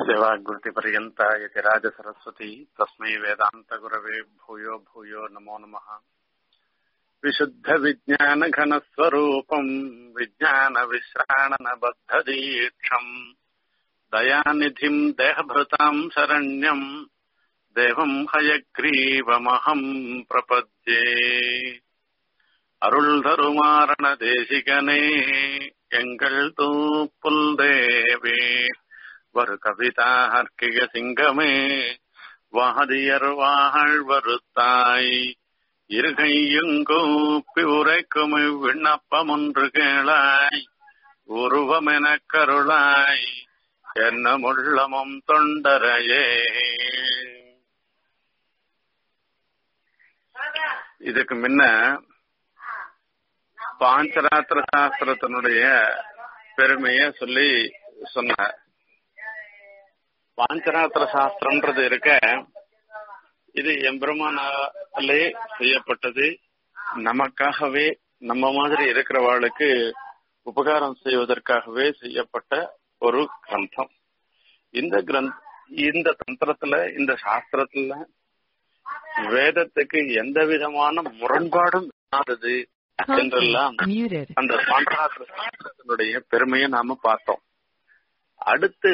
यस्य वाग्वृत्तिपर्यन्ता यतिराजसरस्वती तस्मै वेदान्तगुरवे भूयो भूयो नमो नमः विशुद्धविज्ञानघनस्वरूपम् विज्ञानविश्राणनबद्धदीक्षम् दयानिधिम् देहभृताम् शरण्यम् देवम् हयग्रीवमहम् प्रपद्ये அருள் தருமாரண தேசிகனே எங்கள் தூப்புல் தேவே வரு கவிதார்க்கிக சிங்கமே வாதியர் வாழ் வருத்தாய் இருகையுங்கூப்பி உரைக்கும் விண்ணப்பம் ஒன்று கேளாய் உருவமெனக் கருளாய் என்னமுள்ளமும் தொண்டரையே இதுக்கு முன்ன பாஞ்சராத்திர சாஸ்திரத்தினுடைய பெருமைய சொல்லி சொன்னார் பாஞ்சராத்திர சாஸ்திரம்ன்றது இருக்க இது எம்பெருமானாலே செய்யப்பட்டது நமக்காகவே நம்ம மாதிரி இருக்கிறவாளுக்கு உபகாரம் செய்வதற்காகவே செய்யப்பட்ட ஒரு கிரந்தம் இந்த கிரந்த இந்த தந்திரத்துல இந்த சாஸ்திரத்துல வேதத்துக்கு எந்த விதமான முரண்பாடும் இல்லாதது என்றெல்லாம் அந்த பாண்டராத்திர சாஸ்திரத்தினுடைய பெருமையை நாம பார்த்தோம் அடுத்து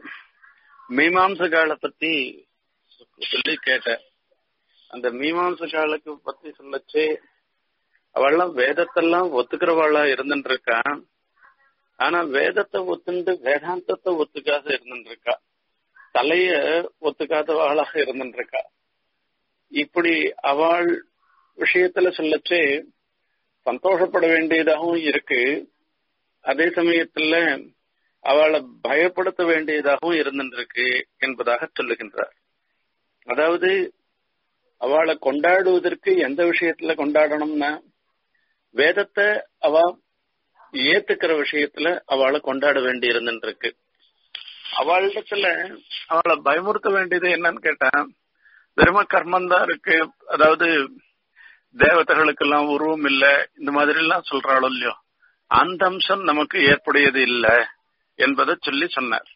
மீமாம்ச காலை பத்தி சொல்லி கேட்டேன் அந்த மீமாம்ச காலுக்கு பத்தி சொல்லச்சு அவள்லாம் வேதத்தெல்லாம் ஒத்துக்கிறவாளா இருந்துட்டு இருக்கா ஆனா வேதத்தை ஒத்துண்டு வேதாந்தத்தை ஒத்துக்காத இருந்துட்டு இருக்கா தலைய ஒத்துக்காதவாளாக இருந்துட்டு இருக்கா இப்படி அவள் விஷயத்துல சொல்லச்சே சந்தோஷப்பட வேண்டியதாகவும் இருக்கு அதே சமயத்துல அவளை பயப்படுத்த வேண்டியதாகவும் இருந்திருக்கு என்பதாக சொல்லுகின்றார் அதாவது அவளை கொண்டாடுவதற்கு எந்த விஷயத்துல கொண்டாடணும்னா வேதத்தை அவ ஏத்துக்கிற விஷயத்துல அவளை கொண்டாட வேண்டி இருந்துருக்கு அவளிடத்துல அவளை பயமுறுத்த வேண்டியது என்னன்னு கேட்டா வெறும கர்மந்தான் இருக்கு அதாவது தேவதைகளுக்கெல்லாம் உருவம் இல்ல இந்த மாதிரி எல்லாம் சொல்றாளோ இல்லையோ அந்த அம்சம் நமக்கு ஏற்புடையது இல்ல என்பதை சொல்லி சொன்னார்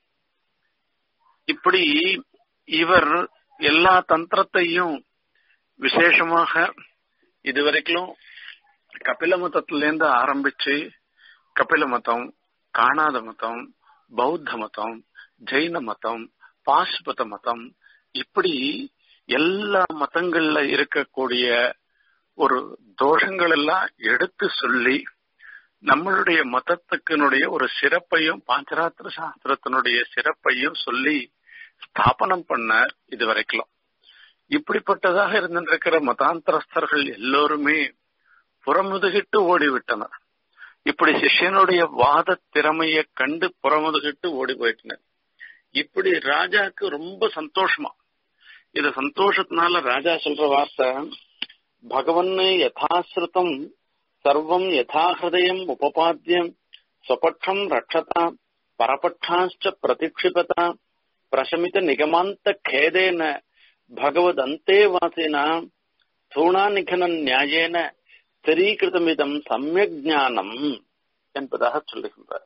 இப்படி இவர் எல்லா தந்திரத்தையும் விசேஷமாக இதுவரைக்கும் கபில மதத்திலேருந்து ஆரம்பிச்சு கபில மதம் காணாத மதம் பௌத்த மதம் ஜெயின மதம் பாசுபத மதம் இப்படி எல்லா மதங்கள்ல இருக்கக்கூடிய ஒரு தோஷங்கள் எல்லாம் எடுத்து சொல்லி நம்மளுடைய மதத்துக்கினுடைய ஒரு சிறப்பையும் பாஞ்சராத்திர சாஸ்திரத்தினுடைய சிறப்பையும் சொல்லி ஸ்தாபனம் பண்ணார் இது வரைக்கும் இப்படிப்பட்டதாக இருந்திருக்கிற மதாந்தரஸ்தர்கள் எல்லோருமே புறமுதுகிட்டு ஓடிவிட்டனர் இப்படி சிஷ்யனுடைய வாத திறமையை கண்டு புறமுதுகிட்டு ஓடி போயிட்டனர் இப்படி ராஜாக்கு ரொம்ப சந்தோஷமா இது சந்தோஷத்தினால ராஜா சொல்ற வார்த்தை பகவன் யதாசிருத்தம் சர்வம் யதாஹதயம் உபபாத்தியம் ஸ்வபட்சம் ரட்சதா பரபட்சாச்ச பிரதிக்ஷிபதா பிரசமித நிகமாந்த கேதேன பகவதந்தே வாசினா தூணா நிகன நியாயேன ஸ்திரீகிருதமிதம் சமயக் ஞானம் என்பதாக சொல்லுகின்றார்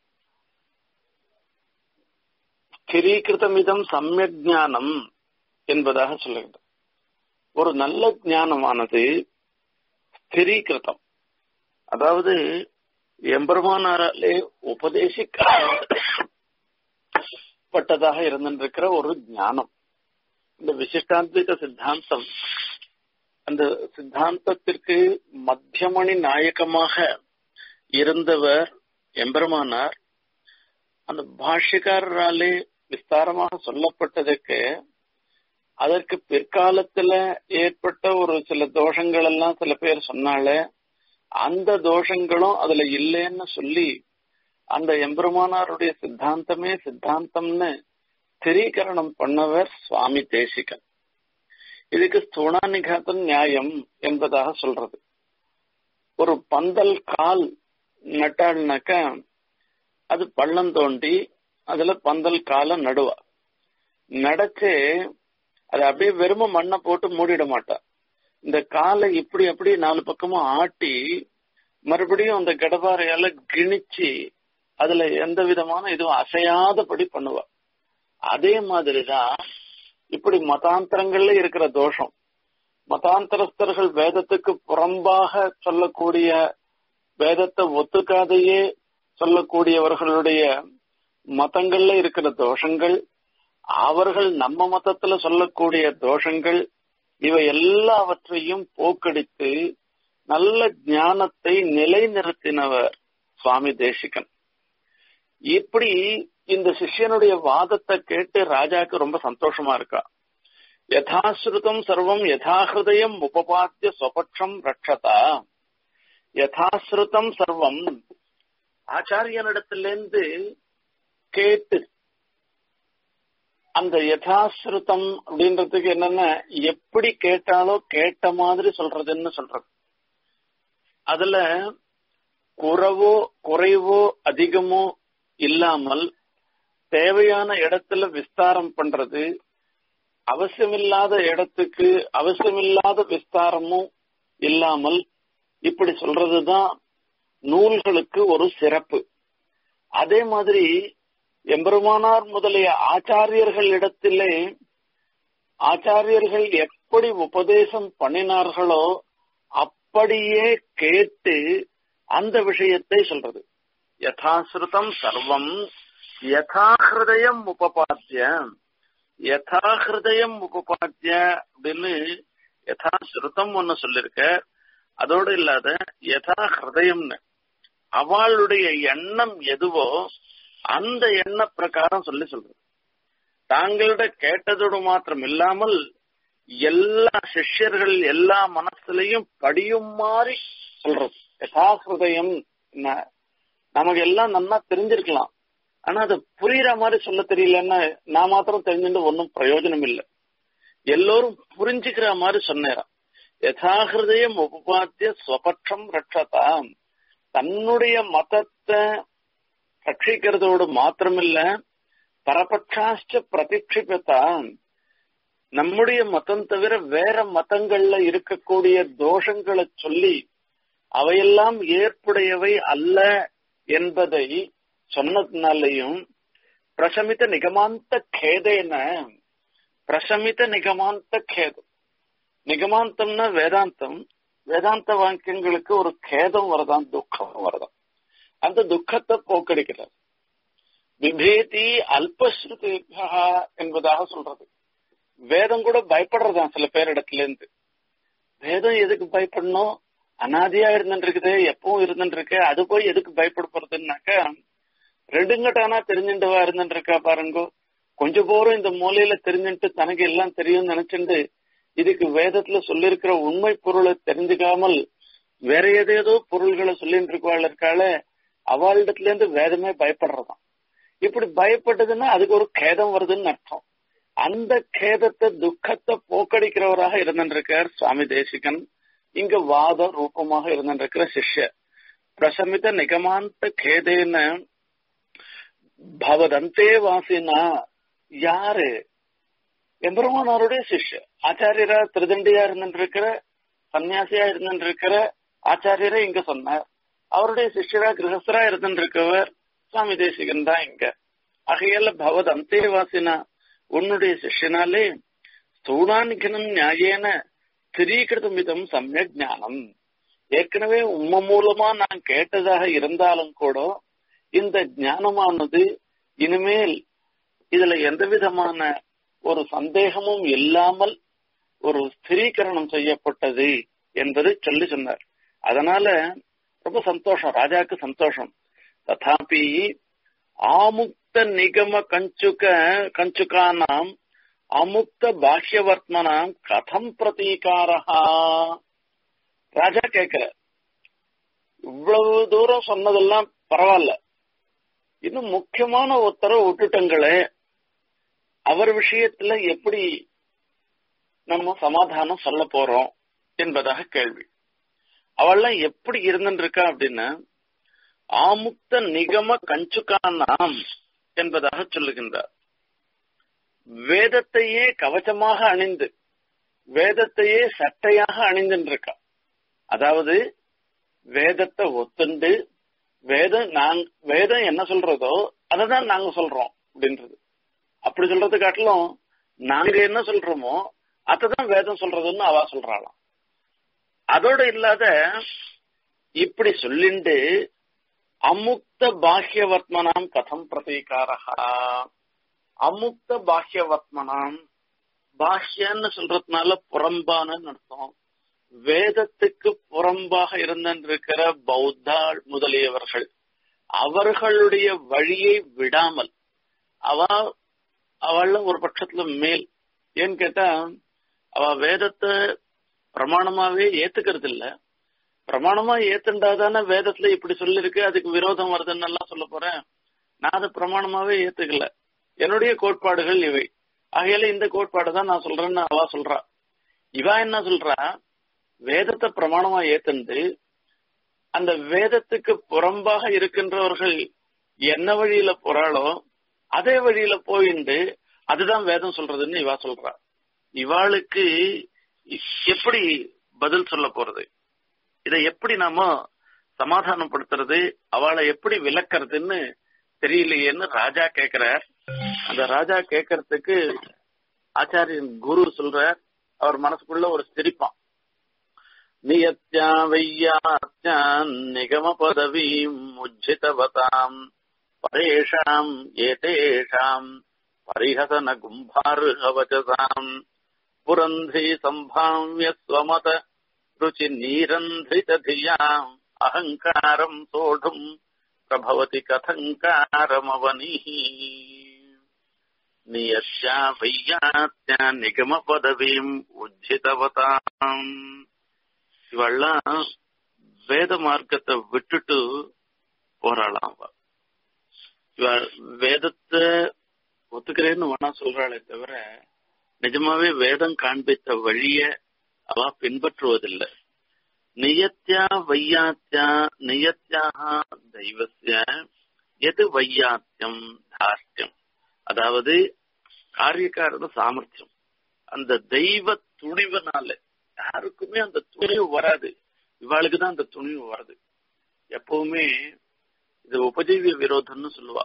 ஸ்திரீகிருதமிதம் சமயக் ஞானம் என்பதாக சொல்லுகின்றார் ஒரு நல்ல ஞானமானது ஸ்திரீகிருதம் அதாவது எம்பெருமானாராலே உபதேசிக்கப்பட்டதாக இருந்திருக்கிற ஒரு ஞானம் இந்த விசிஷ்டாந்திக சித்தாந்தம் அந்த சித்தாந்தத்திற்கு மத்தியமணி நாயகமாக இருந்தவர் எம்பெருமானார் அந்த பாஷ்யக்காரராலே விஸ்தாரமாக சொல்லப்பட்டதுக்கு அதற்கு பிற்காலத்துல ஏற்பட்ட ஒரு சில தோஷங்கள் எல்லாம் சில பேர் சொன்னாலே அந்த தோஷங்களும் அதுல இல்லைன்னு சொல்லி அந்த எம்பெருமானாருடைய சித்தாந்தமே சித்தாந்தம்னு ஸ்திரீகரணம் பண்ணவர் சுவாமி தேசிகன் இதுக்கு ஸ்தூணாநிகாத்தம் நியாயம் என்பதாக சொல்றது ஒரு பந்தல் கால் நட்டாள்னாக்க அது பள்ளம் தோண்டி அதுல பந்தல் காலை நடுவா நடச்சு அது அப்படியே வெறும மண்ணை போட்டு மூடிட மாட்டா இந்த காலை இப்படி அப்படி நாலு பக்கமும் ஆட்டி மறுபடியும் அந்த கடபாரையால கிணிச்சு அதுல எந்த விதமான இதுவும் அசையாதபடி பண்ணுவா அதே மாதிரிதான் இப்படி மதாந்தரங்கள்ல இருக்கிற தோஷம் மதாந்தரஸ்தர்கள் வேதத்துக்கு புறம்பாக சொல்லக்கூடிய வேதத்தை ஒத்துக்காதையே சொல்லக்கூடியவர்களுடைய மதங்கள்ல இருக்கிற தோஷங்கள் அவர்கள் நம்ம மதத்துல சொல்லக்கூடிய தோஷங்கள் இவை எல்லாவற்றையும் போக்கடித்து நல்ல ஞானத்தை நிலைநிறுத்தினவர் சுவாமி தேசிகன் இப்படி இந்த சிஷ்யனுடைய வாதத்தை கேட்டு ராஜாக்கு ரொம்ப சந்தோஷமா இருக்கா யதாஸ்ருதம் சர்வம் யதாஹிருதயம் உபபாத்திய ஸ்வபட்சம் ரட்சதா யதாஸ்ருதம் சர்வம் ஆச்சாரியனிடத்திலிருந்து கேட்டு அந்த யதாஸ்ருதம் அப்படின்றதுக்கு என்னன்னா எப்படி கேட்டாலோ கேட்ட மாதிரி சொல்றதுன்னு சொல்றது அதுல குறவோ குறைவோ அதிகமோ இல்லாமல் தேவையான இடத்துல விஸ்தாரம் பண்றது அவசியமில்லாத இடத்துக்கு அவசியமில்லாத விஸ்தாரமும் இல்லாமல் இப்படி சொல்றதுதான் நூல்களுக்கு ஒரு சிறப்பு அதே மாதிரி எம்பெருமானார் முதலிய ஆச்சாரியர்கள் இடத்திலே ஆச்சாரியர்கள் எப்படி உபதேசம் பண்ணினார்களோ அப்படியே கேட்டு அந்த விஷயத்தை சொல்றது யதாசிருதம் சர்வம் யதாஹிருதயம் உபபாத்திய யதாஹிருதயம் உபபாத்திய அப்படின்னு யதாசிருதம் ஒன்னு சொல்லிருக்க அதோடு இல்லாத யதா ஹிருதயம்னு அவளுடைய எண்ணம் எதுவோ அந்த எண்ண பிரகாரம் சொல்லி சொல்றது தாங்களிட கேட்டதோடு மாத்திரம் இல்லாமல் எல்லா சிஷ்யர்கள் எல்லா மனசுலையும் படியும் மாறி சொல்றது யதாஹிருதயம் நமக்கு எல்லாம் நல்லா தெரிஞ்சிருக்கலாம் ஆனா அது புரியுற மாதிரி சொல்ல தெரியலன்னா நான் மாத்திரம் தெரிஞ்சுட்டு ஒன்னும் பிரயோஜனம் இல்லை எல்லோரும் புரிஞ்சுக்கிற மாதிரி சொன்னேன் யதாகிருதயம் உபபாத்திய ஸ்வபட்சம் ரட்சதாம் தன்னுடைய மதத்தை ரட்சிக்கிறதோடு மாத்திரமில்ல பரபட்சாஷ்ட பிரதிக்ஷிப்பதான் நம்முடைய மதம் தவிர வேற மதங்கள்ல இருக்கக்கூடிய தோஷங்களை சொல்லி அவையெல்லாம் ஏற்புடையவை அல்ல என்பதை சொன்னதுனாலையும் பிரசமித நிகமாந்த கேதேன பிரசமித நிகமாந்த கேதம் நிகமாந்தம்னா வேதாந்தம் வேதாந்த வாக்கியங்களுக்கு ஒரு கேதம் வரதான் துக்கம் வரதான் அந்த துக்கத்தை போக்கடிக்கிறார் விபேதி அல்பஸ்ருதிகா என்பதாக சொல்றது வேதம் கூட பயப்படுறதான் சில பேர் இடத்துல இருந்து வேதம் எதுக்கு பயப்படணும் அனாதியா இருந்துருக்குது எப்பவும் இருந்துருக்கு அது போய் எதுக்கு பயப்படுறதுன்னாக்க ரெண்டுங்கட்டானா தெரிஞ்சுட்டுவா இருந்துருக்கா பாருங்க கொஞ்சம் போரும் இந்த மூலையில தெரிஞ்சுட்டு தனக்கு எல்லாம் தெரியும் நினைச்சுட்டு இதுக்கு வேதத்துல சொல்லியிருக்கிற உண்மை பொருளை தெரிஞ்சுக்காமல் வேற ஏதேதோ பொருள்களை சொல்லிட்டு இருக்கவாள் இருக்காள அவளிடத்துல இருந்து வேதமே பயப்படுறதாம் இப்படி பயப்பட்டதுன்னா அதுக்கு ஒரு கேதம் வருதுன்னு அர்த்தம் அந்த கேதத்தை துக்கத்தை போக்கடிக்கிறவராக இருந்திருக்கார் சுவாமி தேசிகன் இங்க வாத ரூபமாக இருந்திருக்கிற சிஷ்ய பிரசமித நிகமாந்த கேதேன பவதந்தே வாசினா யாரு எம்பெருமானாருடைய சிஷ்ய ஆச்சாரியரா திருதண்டியா இருந்திருக்கிற சன்னியாசியா இருந்திருக்கிற ஆச்சாரியரை இங்க சொன்னார் அவருடைய சிஷ்யரா கிரகஸ்தரா இருந்திருக்கவர் சுவாமி தேசிகன் தான் இங்க ஆகையால பவத் அந்தேவாசினா உன்னுடைய சிஷ்யனாலே ஸ்தூணாநிகனம் நியாயேன ஸ்திரீகிருதம் விதம் சமயக் ஞானம் ஏற்கனவே உம்ம மூலமா நான் கேட்டதாக இருந்தாலும் கூட இந்த ஞானமானது இனிமேல் இதுல எந்த விதமான ஒரு சந்தேகமும் இல்லாமல் ஒரு ஸ்திரீகரணம் செய்யப்பட்டது என்பது சொல்லி சொன்னார் அதனால ரொம்ப சந்தோஷம் ராஜாக்கு சந்தோஷம் ததாபி ஆமுக்த நிகம கஞ்சுக கஞ்சுகானாம் அமுக்த பாஷ்யவர்த்மனாம் கதம் பிரதீகாரா ராஜா கேக்குற இவ்வளவு தூரம் சொன்னதெல்லாம் பரவாயில்ல இன்னும் முக்கியமான ஒருத்தரை விட்டுட்டங்களே அவர் விஷயத்துல எப்படி நம்ம சமாதானம் சொல்ல போறோம் என்பதாக கேள்வி அவள்லாம் எப்படி இருந்துருக்கா அப்படின்னா ஆமுக்த நிகம கஞ்சுகானாம் என்பதாக சொல்லுகின்றார் வேதத்தையே கவச்சமாக அணிந்து வேதத்தையே சட்டையாக அணிந்துருக்கா அதாவது வேதத்தை ஒத்துண்டு வேதம் நாங் வேதம் என்ன சொல்றதோ அதை தான் நாங்க சொல்றோம் அப்படின்றது அப்படி சொல்றது காட்டிலும் நாங்க என்ன சொல்றோமோ அததான் வேதம் சொல்றதுன்னு அவ சொல்றாளாம் அதோட இல்லாத இப்படி சொல்லிண்டு அமுக்த பாஹ்யவத்மனாம் கதம் பிரதீகாரா அமுக்த பாஹ்யவத்மனாம் பாஹ்யன்னு சொல்றதுனால புறம்பான அர்த்தம் வேதத்துக்கு புறம்பாக இருந்திருக்கிற பௌத்தாள் முதலியவர்கள் அவர்களுடைய வழியை விடாமல் அவ அவள் ஒரு பட்சத்துல மேல் ஏன்னு கேட்டா அவ வேதத்தை பிரமாணமாவே ஏத்துக்கிறது இல்ல பிரமாணமா ஏத்துண்டாதானே வேதத்துல இப்படி சொல்லிருக்கு அதுக்கு விரோதம் வருதுன்னு எல்லாம் சொல்ல போறேன் நான் அதை பிரமாணமாவே ஏத்துக்கல என்னுடைய கோட்பாடுகள் இவை ஆகையால இந்த கோட்பாடு தான் நான் சொல்றேன்னு அவ சொல்றா இவா என்ன சொல்றா வேதத்தை பிரமாணமா ஏத்துண்டு அந்த வேதத்துக்கு புறம்பாக இருக்கின்றவர்கள் என்ன வழியில போறாளோ அதே வழியில போயிண்டு அதுதான் வேதம் சொல்றதுன்னு இவா சொல்றா இவாளுக்கு எப்படி பதில் சொல்ல போறது இதை எப்படி நாம சமாதானப்படுத்துறது அவளை எப்படி விளக்குறதுன்னு தெரியலையேன்னு ராஜா கேக்குறார் அந்த ராஜா கேட்கறதுக்கு ஆச்சாரியன் குரு சொல்றார் அவர் மனசுக்குள்ள ஒரு சிரிப்பான் நியத்யா வையாத்யான் நிகம பதவீம் உஜ்ஜிதவதாம் பரேஷாம் ஏதேஷாம் பரிஹசன கும்பார்ஹவச்சசாம் புரந்தி சம்பாவ்ய ஸ்வமத ருச்சி நீரந்திரித தியாம் அகங்காரம் சோடும் பிரபவதி கதங்காரமவனிः நியஸ்யா வையாத்யா நிகம பதவீம் உஜ்ஜிதவதாம் இவெல்லாம் வேத மார்க்கத்தை விட்டுட்டு போறாளாம் அவ இவ வேதத்தை ஒத்துக்கிறேன்னு வேணா சொல்றாளே தவிர நிஜமாவே வேதம் காண்பித்த வழிய அவ பின்பற்றுவதில்லை நியத்யா வையாத்யா நியத்யாக தெய்வசிய எது வையாத்தியம் தார்ஷ்டியம் அதாவது காரியக்காரத சாமர்த்தியம் அந்த தெய்வ துணிவுனால யாருக்குமே அந்த துணிவு வராது இவாளுக்கு தான் அந்த துணிவு வருது எப்பவுமே இது உபஜீவிய விரோதம்னு சொல்லுவா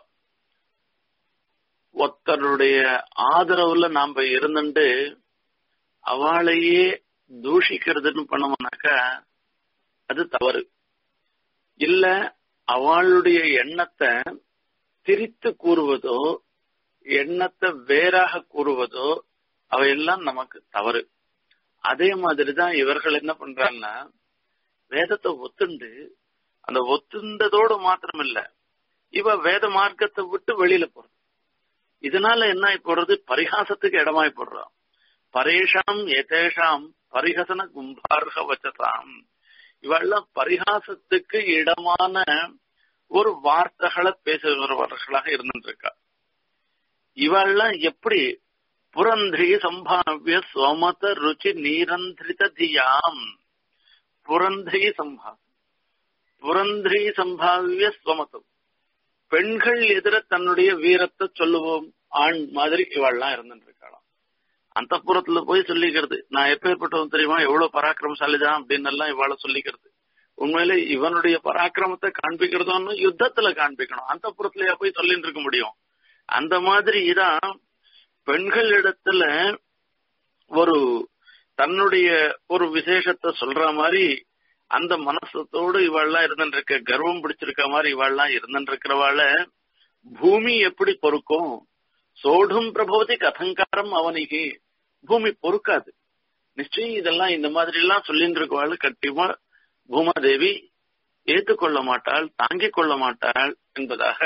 ஒருத்தருடைய ஆதரவுல நாம இருந்துட்டு அவளையே தூஷிக்கிறதுன்னு பண்ணோம்னாக்கா அது தவறு இல்ல அவளுடைய எண்ணத்தை திரித்து கூறுவதோ எண்ணத்தை வேறாக கூறுவதோ அவையெல்லாம் நமக்கு தவறு அதே மாதிரிதான் இவர்கள் என்ன பண்றாங்கன்னா வேதத்தை ஒத்துண்டு அந்த ஒத்துண்டதோடு மாத்திரம் இல்ல இவ வேத மார்க்கத்தை விட்டு வெளியில போறது இதனால என்ன ஆகி போறது பரிகாசத்துக்கு இடமாய் போடுறான் பரேஷாம் எதேஷாம் பரிஹசன கும்பார்க வச்சதாம் இவெல்லாம் பரிகாசத்துக்கு இடமான ஒரு வார்த்தைகளை பேசுகிறவர்களாக இருந்துருக்கா இவெல்லாம் எப்படி புரந்திரி சம்பாவிய சோமத ருச்சி நீரந்திரித தியாம் புரந்திரி சம்பா புரந்திரி சம்பாவிய ஸ்வமதம் பெண்கள் எதிர தன்னுடைய வீரத்தை சொல்லுவோம் ஆண் மாதிரி இவாள்லாம் இருந்துட்டு இருக்காளாம் அந்த புறத்துல போய் சொல்லிக்கிறது நான் எப்பேற்பட்டவன் தெரியுமா எவ்வளவு பராக்கிரமசாலிதான் அப்படின்னு எல்லாம் இவாள சொல்லிக்கிறது உண்மையில இவனுடைய பராக்கிரமத்தை காண்பிக்கிறதோன்னு யுத்தத்துல காண்பிக்கணும் அந்த புறத்துலயா போய் சொல்லிட்டு இருக்க முடியும் அந்த மாதிரி தான் பெண்கள் இடத்துல ஒரு தன்னுடைய ஒரு விசேஷத்தை சொல்ற மாதிரி அந்த மனசத்தோடு இவாள்லாம் இருந்துட்டு இருக்க கர்வம் பிடிச்சிருக்க மாதிரி இவாள்லாம் இருந்துட்டு இருக்கிறவாள பூமி எப்படி பொறுக்கும் சோடும் பிரபவதி கதங்காரம் அவனிக்கு பூமி பொறுக்காது நிச்சயம் இதெல்லாம் இந்த மாதிரி எல்லாம் சொல்லிட்டு இருக்கவாள் கண்டிப்பா பூமாதேவி ஏற்றுக்கொள்ள மாட்டாள் தாங்கிக் கொள்ள மாட்டாள் என்பதாக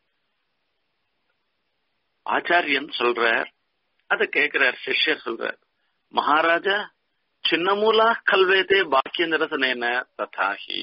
ஆச்சாரியன் சொல்றார் அதை கேட்கிறார் சிஷ்யர் சொல்றார் மகாராஜா சின்னமூலா கல்வேதே பாக்கிய நிரசனேன ததாகி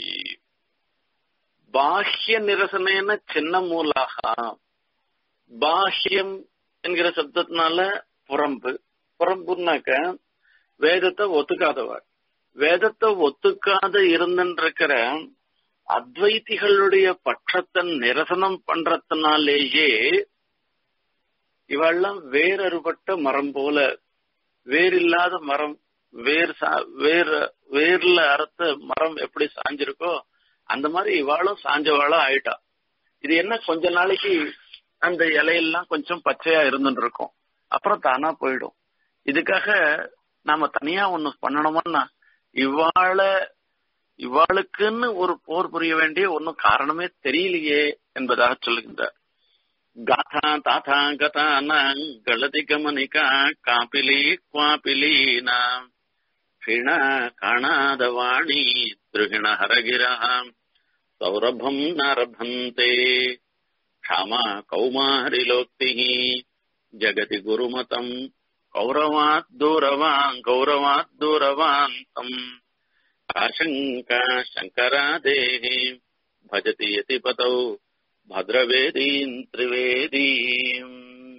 பாஹ்ய நிரசனேன சின்ன மூலாக பாஹ்யம் என்கிற சப்தத்தினால புறம்பு புறம்புனாக்க வேதத்தை ஒத்துக்காதவர் வேதத்தை ஒத்துக்காத இருந்துருக்கிற அத்வைத்திகளுடைய பட்சத்தை நிரசனம் பண்றதுனாலேயே இவெல்லாம் வேறறுபட்ட மரம் போல வேறில்லாத மரம் வேர் வேர் வேர்ல அறுத்த மரம் எப்படி சாஞ்சிருக்கோ அந்த மாதிரி இவாளும் சாஞ்சவாளா ஆயிட்டா இது என்ன கொஞ்ச நாளைக்கு அந்த இலையெல்லாம் கொஞ்சம் பச்சையா இருந்துட்டு இருக்கும் அப்புறம் தானா போயிடும் இதுக்காக நாம தனியா ஒண்ணு பண்ணணுமோன்னா இவாள இவாளுக்குன்னு ஒரு போர் புரிய வேண்டிய ஒன்னும் காரணமே தெரியலையே என்பதாக சொல்லுகின்றார் गाथा ताथा गता न गलति गमनिका कापिली क्वापिलीना क्षीण काणादवाणी द्रुहिण हरगिरः सौरभम् नारभन्ते क्षमा कौमारिलोक्तिः जगति गुरुमतम् कौरवात् दूरवान् गौरवात् दूरवान्तम् आशङ्का शङ्करादेः भजति यतिपतौ भद्रवेदीम् त्रिवेदीम्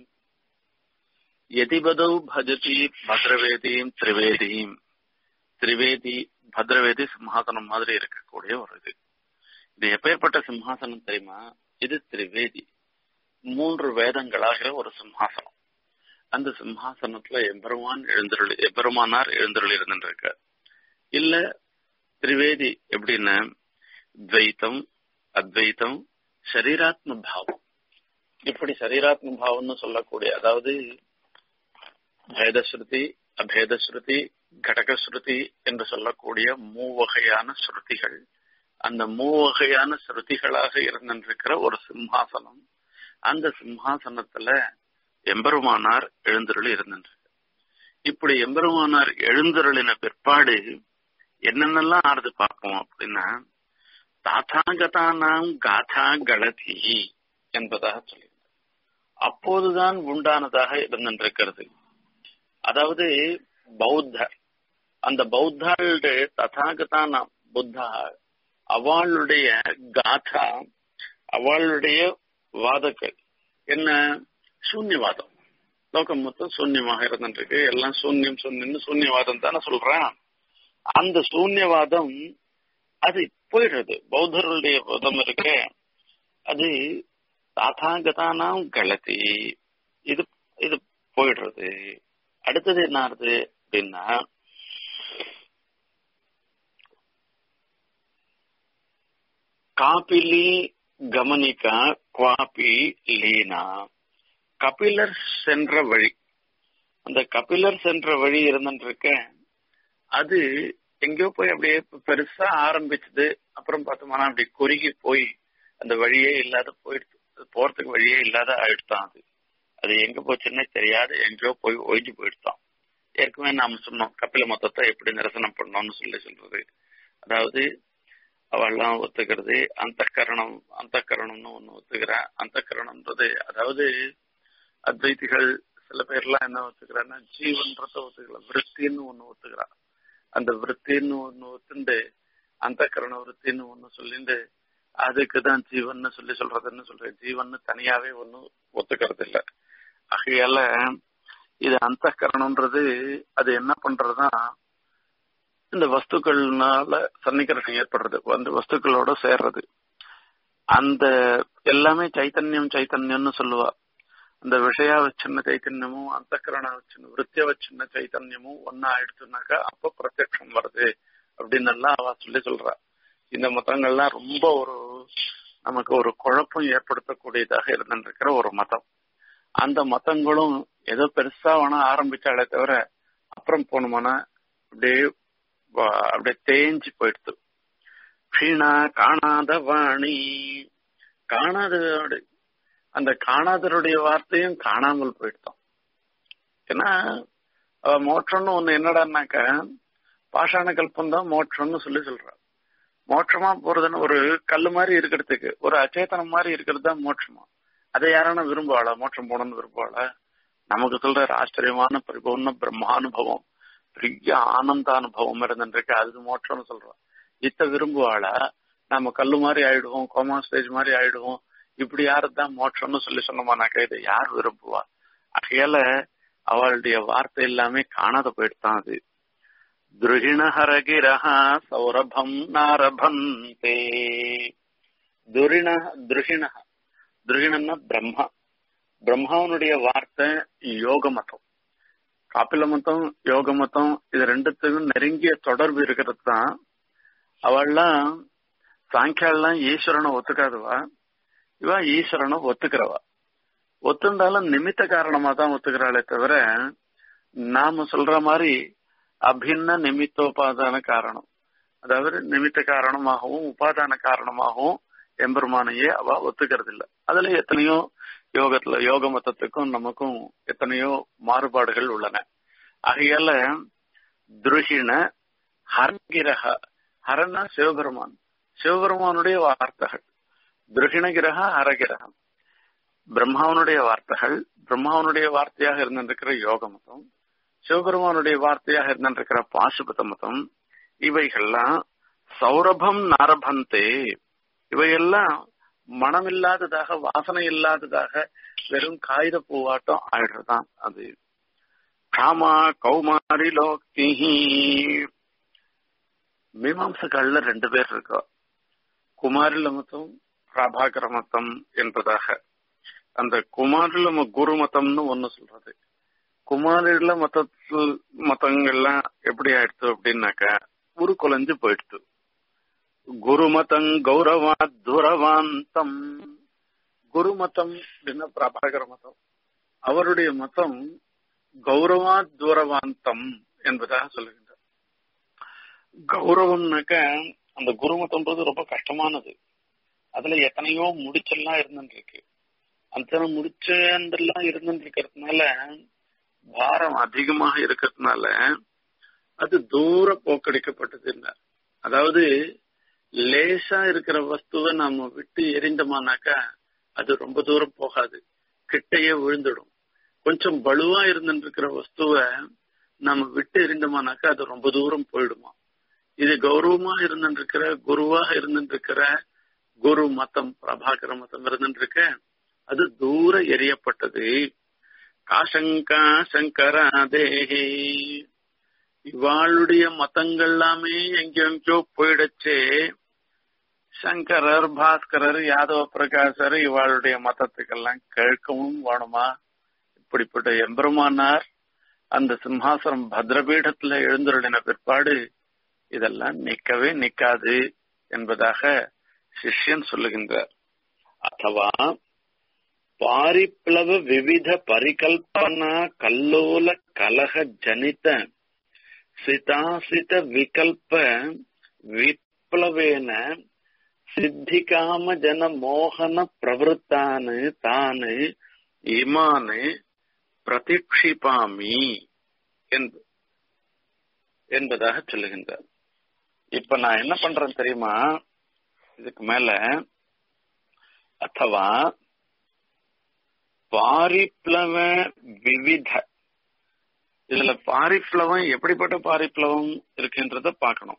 यतिपदौ भजति भद्रவேதியும் திரிவேதியும் திரிவேதி பத்ரவேதி சிம்ஹாசனம் மாதிரி இருக்கக்கூடிய ஒரு இது இது எப்பேற்பட்ட சிம்ஹாசனம் தெரியுமா இது திரிவேதி மூன்று வேதங்களாகிற ஒரு சிம்ஹாசனம் அந்த சிம்ஹாசனத்துல எம்பெருமான் எழுந்தருள் எம்பெருமானார் எழுந்தருள் இருந்துருக்க இல்ல திரிவேதி எப்படின்னா துவைத்தம் அத்வைத்தம் சரீராத்ம பாவம் இப்படி சரீராத்ம பாவம்னு சொல்லக்கூடிய அதாவது பேதஸ்ருதி அபேதஸ்ருதி கடகஸ்ருதி என்று சொல்லக்கூடிய மூவகையான ஸ்ருதிகள் அந்த மூவகையான ஸ்ருதிகளாக இருந்திருக்கிற ஒரு சிம்ஹாசனம் அந்த சிம்ஹாசனத்துல எம்பெருமானார் எழுந்தருள் இருந்திருக்கு இப்படி எம்பெருமானார் எழுந்தருளின பிற்பாடு என்னென்னலாம் ஆறுது பார்ப்போம் அப்படின்னா தாத்தாகதானாம் காதா கலதி என்பதாக சொல்லியிருந்தார் அப்போதுதான் உண்டானதாக இருந்திருக்கிறது அதாவது பௌத்தர் அந்த பௌத்தாளுடைய ததாகதான புத்தா அவளுடைய காதா அவளுடைய வாதங்கள் என்ன சூன்யவாதம் லோகம் மொத்தம் சூன்யமாக இருந்துருக்கு எல்லாம் சூன்யம் சூன்யம்னு சூன்யவாதம் தானே சொல்றேன் அந்த சூன்யவாதம் அது போயிடுறது பௌத்தருடைய பதம் இருக்க அது தாத்தாகதானாம் கலத்தி இது இது போயிடுறது அடுத்தது என்ன ஆகுது அப்படின்னா காபிலி கமனிகா குவாபி லீனா கபிலர் சென்ற வழி அந்த கபிலர் சென்ற வழி இருந்துருக்க அது எங்கேயோ போய் அப்படியே பெருசா ஆரம்பிச்சது அப்புறம் பார்த்தோம்னா அப்படி குறுகி போய் அந்த வழியே இல்லாத போயிடுச்சு போறதுக்கு வழியே இல்லாத ஆயிடுத்தான் அது அது எங்க போச்சுன்னே தெரியாது எங்கேயோ போய் ஒழிஞ்சு போயிடுத்தான் ஏற்கனவே நாம சொன்னோம் கபில மொத்தத்தை எப்படி நிரசனம் பண்ணோம்னு சொல்லி சொல்றது அதாவது அவெல்லாம் ஒத்துக்கிறது அந்த கரணம் அந்த கரணம்னு ஒண்ணு ஒத்துக்கிறா அந்த கரணம்ன்றது அதாவது அத்வைத்திகள் சில பேர்லாம் என்ன ஒத்துக்கிறான்னா ஜீவன்றத ஒத்துக்கல விற்த்தின்னு ஒண்ணு ஒத்துக்கிறா அந்த விற்த்தின்னு ஒண்ணு ஒத்துண்டு அந்த கரண விற்த்தின்னு ஒண்ணு சொல்லிண்டு அதுக்குதான் ஜீவன் சொல்லி சொல்றதுன்னு சொல்றேன் ஜீவன் தனியாவே ஒன்னும் ஒத்துக்கிறது இல்ல ஆகையால இது அந்த கரணம்ன்றது அது என்ன பண்றதுன்னா இந்த வஸ்துக்கள்னால சன்னிகரணம் ஏற்படுறது அந்த வஸ்துக்களோட சேர்றது அந்த எல்லாமே சைத்தன்யம் சைத்தன்யம்னு சொல்லுவா அந்த விஷயா வச்சின்ன சைத்தன்யமும் அந்த கரண வச்சின்ன விருத்திய வச்சின்ன சைத்தன்யமும் ஒன்னா ஆயிடுச்சுனாக்கா அப்ப பிரத்யக்ஷம் வருது அப்படின்னு எல்லாம் அவ சொல்லி சொல்றா இந்த மதங்கள்லாம் ரொம்ப ஒரு நமக்கு ஒரு குழப்பம் ஏற்படுத்தக்கூடியதாக இருந்திருக்கிற ஒரு மதம் அந்த மதங்களும் ஏதோ பெருசா வேணா ஆரம்பிச்சாலே தவிர அப்புறம் போனோம்னா அப்படியே அப்படியே தேஞ்சு போயிடுது க்ஷீணா காணாத வாணி காணாத அந்த காணாதருடைய வார்த்தையும் காணாமல் போயிடுத்தோம் ஏன்னா மோட்சம்னு ஒண்ணு என்னடான்னாக்க பாஷாண கல்பம் தான் மோட்சம்னு சொல்லி சொல்றான் மோட்சமா போறதுன்னு ஒரு கல்லு மாதிரி இருக்கிறதுக்கு ஒரு அச்சேதனம் மாதிரி இருக்கிறது தான் மோட்சமா அதை யாரான விரும்புவாளா மோட்சம் போகணும்னு விரும்புவாளா நமக்கு சொல்ற ஆச்சரியமான பரிபூர்ண பிரம்மானுபவம் பெரிய ஆனந்த அனுபவம் இருந்துருக்கு அது மோட்சம்னு சொல்றோம் இத்த விரும்புவாளா நம்ம கல்லு மாதிரி ஆயிடுவோம் கோமா ஸ்டேஜ் மாதிரி ஆயிடுவோம் இப்படி யாருதான் மோட்சம்னு சொல்லி சொன்னோமானாக்கா இதை யார் விரும்புவா ஆகையால அவளுடைய வார்த்தை எல்லாமே காணாத போயிட்டுதான் அது துருகிணஹரகிரஹா சௌரபம் நாரபந்தே துரிண துருகிண துருகிணன்னா பிரம்மா பிரம்மாவனுடைய வார்த்தை யோக மதம் காப்பில மதம் யோக மதம் இது ரெண்டுத்துக்கும் நெருங்கிய தொடர்பு இருக்கிறது தான் அவள்லாம் சாங்கியாலாம் ஈஸ்வரனை ஒத்துக்காதவா இவ ஈஸ்வரனை ஒத்துக்கிறவா ஒத்துண்டாலும் நிமித்த காரணமா தான் ஒத்துக்கிறாளே தவிர நாம சொல்ற மாதிரி அபின்ன நிமித்தோபாதான காரணம் அதாவது நிமித்த காரணமாகவும் உபாதான காரணமாகவும் எம்பெருமானையே அவ ஒத்துக்கிறது இல்ல அதுல எத்தனையோ யோகத்துல யோக மதத்துக்கும் நமக்கும் எத்தனையோ மாறுபாடுகள் உள்ளன ஆகையால துருஷின ஹரகிரக ஹரன்னா சிவபெருமான் சிவபெருமானுடைய வார்த்தைகள் துருகிணகிரக ஹரகிரகம் பிரம்மாவனுடைய வார்த்தைகள் பிரம்மாவனுடைய வார்த்தையாக இருந்திருக்கிற யோக மதம் சிவபெருமானுடைய வார்த்தையாக இருந்திருக்கிற பாசுபத மதம் இவைகள்லாம் சௌரபம் நாரபந்தே இவையெல்லாம் மனம் இல்லாததாக வாசனை இல்லாததாக வெறும் காகித பூவாட்டம் ஆயிடுறதுதான் அது காமா கௌமாரி லோக்தி மீமாம்சகள்ல ரெண்டு பேர் இருக்கா குமாரில மதம் பிரபாகர மதம் என்பதாக அந்த குமாரில குரு மதம்னு ஒண்ணு சொல்றது குமாரில மதத்தில் மதங்கள்லாம் எப்படி ஆயிடுச்சு அப்படின்னாக்க உரு குலைஞ்சு போயிடுச்சு குருமதம் கௌரவா துரவாந்தம் குருமதம் அப்படின்னா பிரபாகர மதம் அவருடைய மதம் கௌரவா தூரவாந்தம் என்பதாக சொல்லுகின்றார் கௌரவம்னாக்க அந்த குருமதம்ன்றது ரொம்ப கஷ்டமானது அதுல எத்தனையோ முடிச்செல்லாம் இருந்துருக்கு அந்த முடிச்செல்லாம் இருந்துட்டு இருக்கிறதுனால பாரம் அதிகமாக இருக்கிறதுனால அது தூர போக்கடிக்கப்பட்டது அதாவது லேசா இருக்கிற வஸ்துவை நாம விட்டு எரிந்தோமானாக்கா அது ரொம்ப தூரம் போகாது கிட்டையே விழுந்துடும் கொஞ்சம் பலுவா இருந்துட்டு இருக்கிற வஸ்துவை நம்ம விட்டு எரிந்தோமானாக்கா அது ரொம்ப தூரம் போயிடுமா இது கௌரவமா இருந்துட்டு இருக்கிற குருவாக இருந்துட்டு இருக்கிற குரு மதம் பிரபாகர மதம் இருந்துட்டு இருக்க அது தூர எரியப்பட்டது காசங்கா சங்கராதேஹே இவாளுடைய மதங்கள் எல்லாமே எங்கெங்கோ போயிடுச்சே சங்கரர் பாஸ்கரர் யாதவ பிரகாசர் இவாளுடைய மதத்துக்கெல்லாம் கேட்கவும் வேணுமா இப்படிப்பட்ட எம்பெருமானார் அந்த சிம்ஹாசனம் பத்ரபீடத்துல எழுந்துருளின பிற்பாடு இதெல்லாம் நிக்கவே நிக்காது என்பதாக சிஷ்யன் சொல்லுகின்றார் அத்தவா பாரிப்ளவ விவித பரிகல்பனா கல்லோல கலக ஜனித சிதாசித விகல்ப விப்ளவேன சித்திகாம ஜன மோகன பிரவருத்தானு தானு இமானு பிரதிக்ஷிபாமி என்பதாக சொல்லுகின்றார் இப்ப நான் என்ன பண்றேன் தெரியுமா இதுக்கு மேல அத்தவா பாரிப்ளவ விவித இதுல பாரிப்ளவம் எப்படிப்பட்ட பாரிப்ளவம் இருக்குன்றத பார்க்கணும்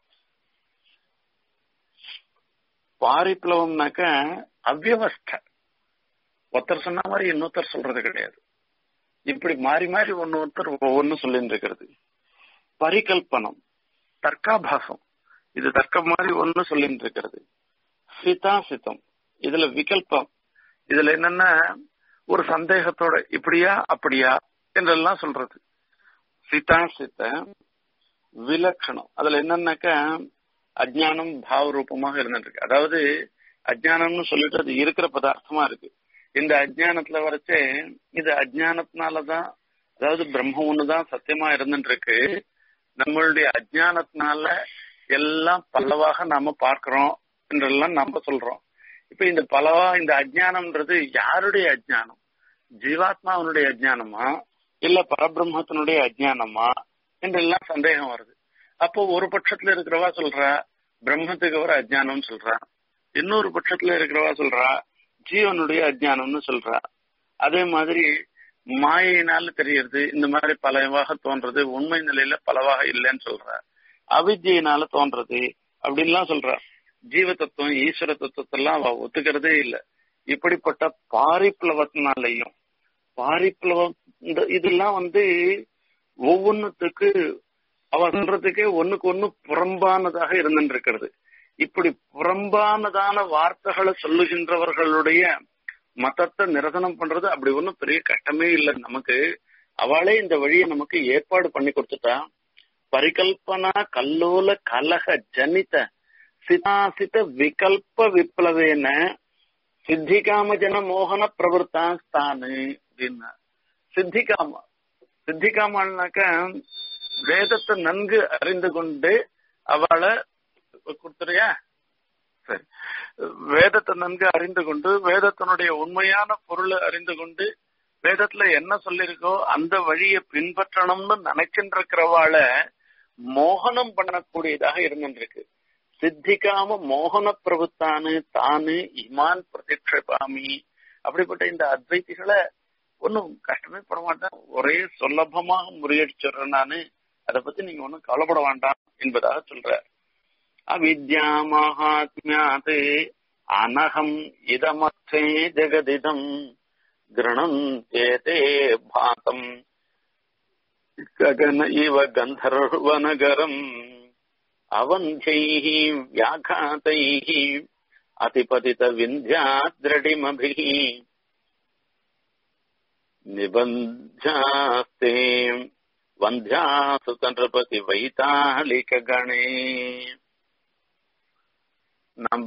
பாரிப்ளவம்னாக்க அவ்வவஸ்தை ஒருத்தர் சொன்ன மாதிரி இன்னொருத்தர் சொல்றது கிடையாது இப்படி மாறி மாறி ஒன்னு ஒருத்தர் ஒவ்வொன்னு சொல்லிட்டு இருக்கிறது பரிகல்பனம் தர்க்காபாசம் இது தர்க்கம் மாதிரி ஒன்னு சொல்லிட்டு இருக்கிறது சிதா சித்தம் இதுல விகல்பம் இதுல என்னன்னா ஒரு சந்தேகத்தோட இப்படியா அப்படியா என்றெல்லாம் சொல்றது சிதா சித்த விலட்சணம் அதுல என்னன்னாக்க அஜானம் பாவ ரூபமாக இருந்துருக்கு அதாவது அஜானம்னு சொல்லிட்டு அது இருக்கிற பதார்த்தமா இருக்கு இந்த அஜானத்துல வரைச்சே இது அஜானத்தினாலதான் அதாவது பிரம்ம ஒண்ணுதான் சத்தியமா இருந்துட்டு இருக்கு நம்மளுடைய அஜானத்தினால எல்லாம் பலவாக நாம பார்க்கிறோம் என்றெல்லாம் நம்ம சொல்றோம் இப்ப இந்த பலவா இந்த அஜானம்ன்றது யாருடைய அஜானம் ஜீவாத்மாவனுடைய அஜானமா இல்ல பரபிரம்மத்தினுடைய அஜானமா என்றெல்லாம் சந்தேகம் வருது அப்போ ஒரு பட்சத்துல இருக்கிறவா சொல்றா பிரம்மத்துக்கு ஒரு அஜானம் சொல்றா இன்னொரு பட்சத்துல இருக்கிறவா சொல்றா ஜீவனுடைய அஜானம்னு சொல்றா அதே மாதிரி மாயினால தெரியறது இந்த மாதிரி பலவாக தோன்றது உண்மை நிலையில பலவாக இல்லைன்னு சொல்றா அவித்தியினால தோன்றது அப்படின்லாம் சொல்றா ஜீவ தத்துவம் ஈஸ்வர தத்துவத்தெல்லாம் அவ ஒத்துக்கிறதே இல்லை இப்படிப்பட்ட பாரிப்ளவத்தினாலையும் பாரிப்ளவம் இந்த இதெல்லாம் வந்து ஒவ்வொன்னுத்துக்கு அவ சொல்றதுக்கே ஒண்ணுக்கு ஒண்ணு புறம்பானதாக இருந்துட்டு இருக்கிறது இப்படி புறம்பானதான வார்த்தைகளை சொல்லுகின்றவர்களுடைய மதத்தை நிரசனம் பண்றது அப்படி ஒண்ணும் பெரிய கஷ்டமே இல்லை நமக்கு அவளே இந்த வழியை நமக்கு ஏற்பாடு பண்ணி கொடுத்துட்டா பரிகல்பனா கல்லோல கலக ஜனித சிதாசித விகல்ப விப்ளவேன சித்திகாம ஜன மோகன பிரவருத்தாஸ்தானு அப்படின்னா சித்திகாம சித்திகாமன்னாக்க வேதத்தை நன்கு அறிந்து கொண்டு அவளை கொடுத்துறியா சரி வேதத்தை நன்கு அறிந்து கொண்டு வேதத்தினுடைய உண்மையான பொருளை அறிந்து கொண்டு வேதத்துல என்ன சொல்லிருக்கோ அந்த வழியை பின்பற்றணும்னு நினைச்சுட்டு இருக்கிறவாள மோகனம் பண்ணக்கூடியதாக இருந்துருக்கு சித்திக்காம மோகன பிரபுத்தானு தானு இமான் பிரதிக்ஷபாமி அப்படிப்பட்ட இந்த அத்வைத்திகளை ஒன்னும் கஷ்டமே பட மாட்டேன் ஒரே சுலபமாக முறியடிச்சிடுறேன் நானு அதை பத்தி நீங்க ஒன்னும் கவலைப்பட வேண்டாம் என்பதாக சொல்ற அவித்யா மகாத்மியாத் அனகம் இதமத்தே ஜெகதிதம் கிரணம் ஏதே பாதம் ககன இவ கந்தர்வநகரம் அவந்தைः व्याघातैः अतिपतितविन्ध्याद्रडिमभिः निबन्ध्यास्ते வந்தியாசு நృపతి வைத்தாளிக கணே நம்ம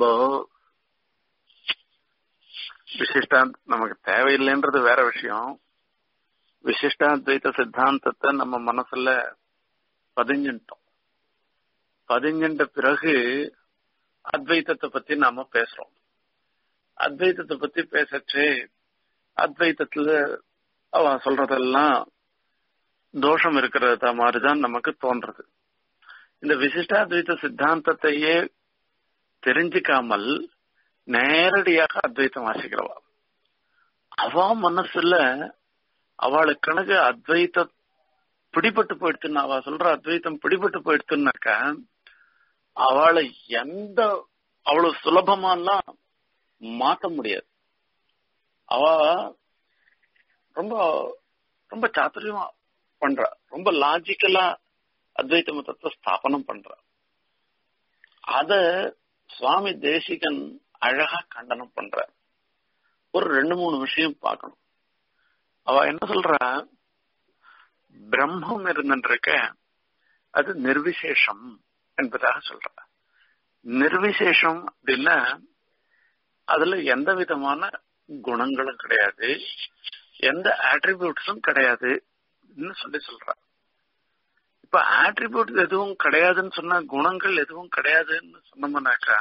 விசிஷ்டா நமக்கு தேவையில்லைன்றது வேற விஷயம் விசிஷ்டாத்வைத சித்தாந்தத்தை நம்ம மனசுல பதிஞ்சிட்டோம் பதிஞ்சின்ற பிறகு அத்வைத்தத்தை பத்தி நாம பேசுறோம் அத்வைத்தத்தை பத்தி பேசச்சு அத்வைத்தத்துல அவன் சொல்றதெல்லாம் தோஷம் இருக்கிறத மாதிரிதான் நமக்கு தோன்றது இந்த விசிஷ்டாத்வைத சித்தாந்தத்தையே தெரிஞ்சுக்காமல் நேரடியாக அத்வைத்தம் வாசிக்கிறவா அவ மனசுல அவளுக்கு கணக்கு அத்வைத்த பிடிபட்டு போயிடுத்துன்னு அவ சொல்ற அத்வைத்தம் பிடிபட்டு போயிடுத்துனாக்கா அவளை எந்த அவ்வளவு சுலபமாலாம் மாத்த முடியாது அவ ரொம்ப ரொம்ப சாத்துரியமா பண்றா ரொம்ப லாஜிக்கலா அத்வைத மதத்தை ஸ்தாபனம் பண்றா அத சுவாமி தேசிகன் அழகா கண்டனம் பண்ற ஒரு ரெண்டு மூணு விஷயம் பார்க்கணும் அவ என்ன சொல்றா பிரம்மம் இருந்துருக்க அது நிர்விசேஷம் என்பதாக சொல்ற நிர்விசேஷம் அப்படின்னா அதுல எந்த விதமான குணங்களும் கிடையாது எந்த ஆட்ரிபியூட்ஸும் கிடையாது சொல்லி சொல்ற இப்ப ஆட்ரிபியூட் எதுவும் கிடையாதுன்னு சொன்னா குணங்கள் எதுவும் கிடையாதுன்னு சொன்னோம்னாக்கா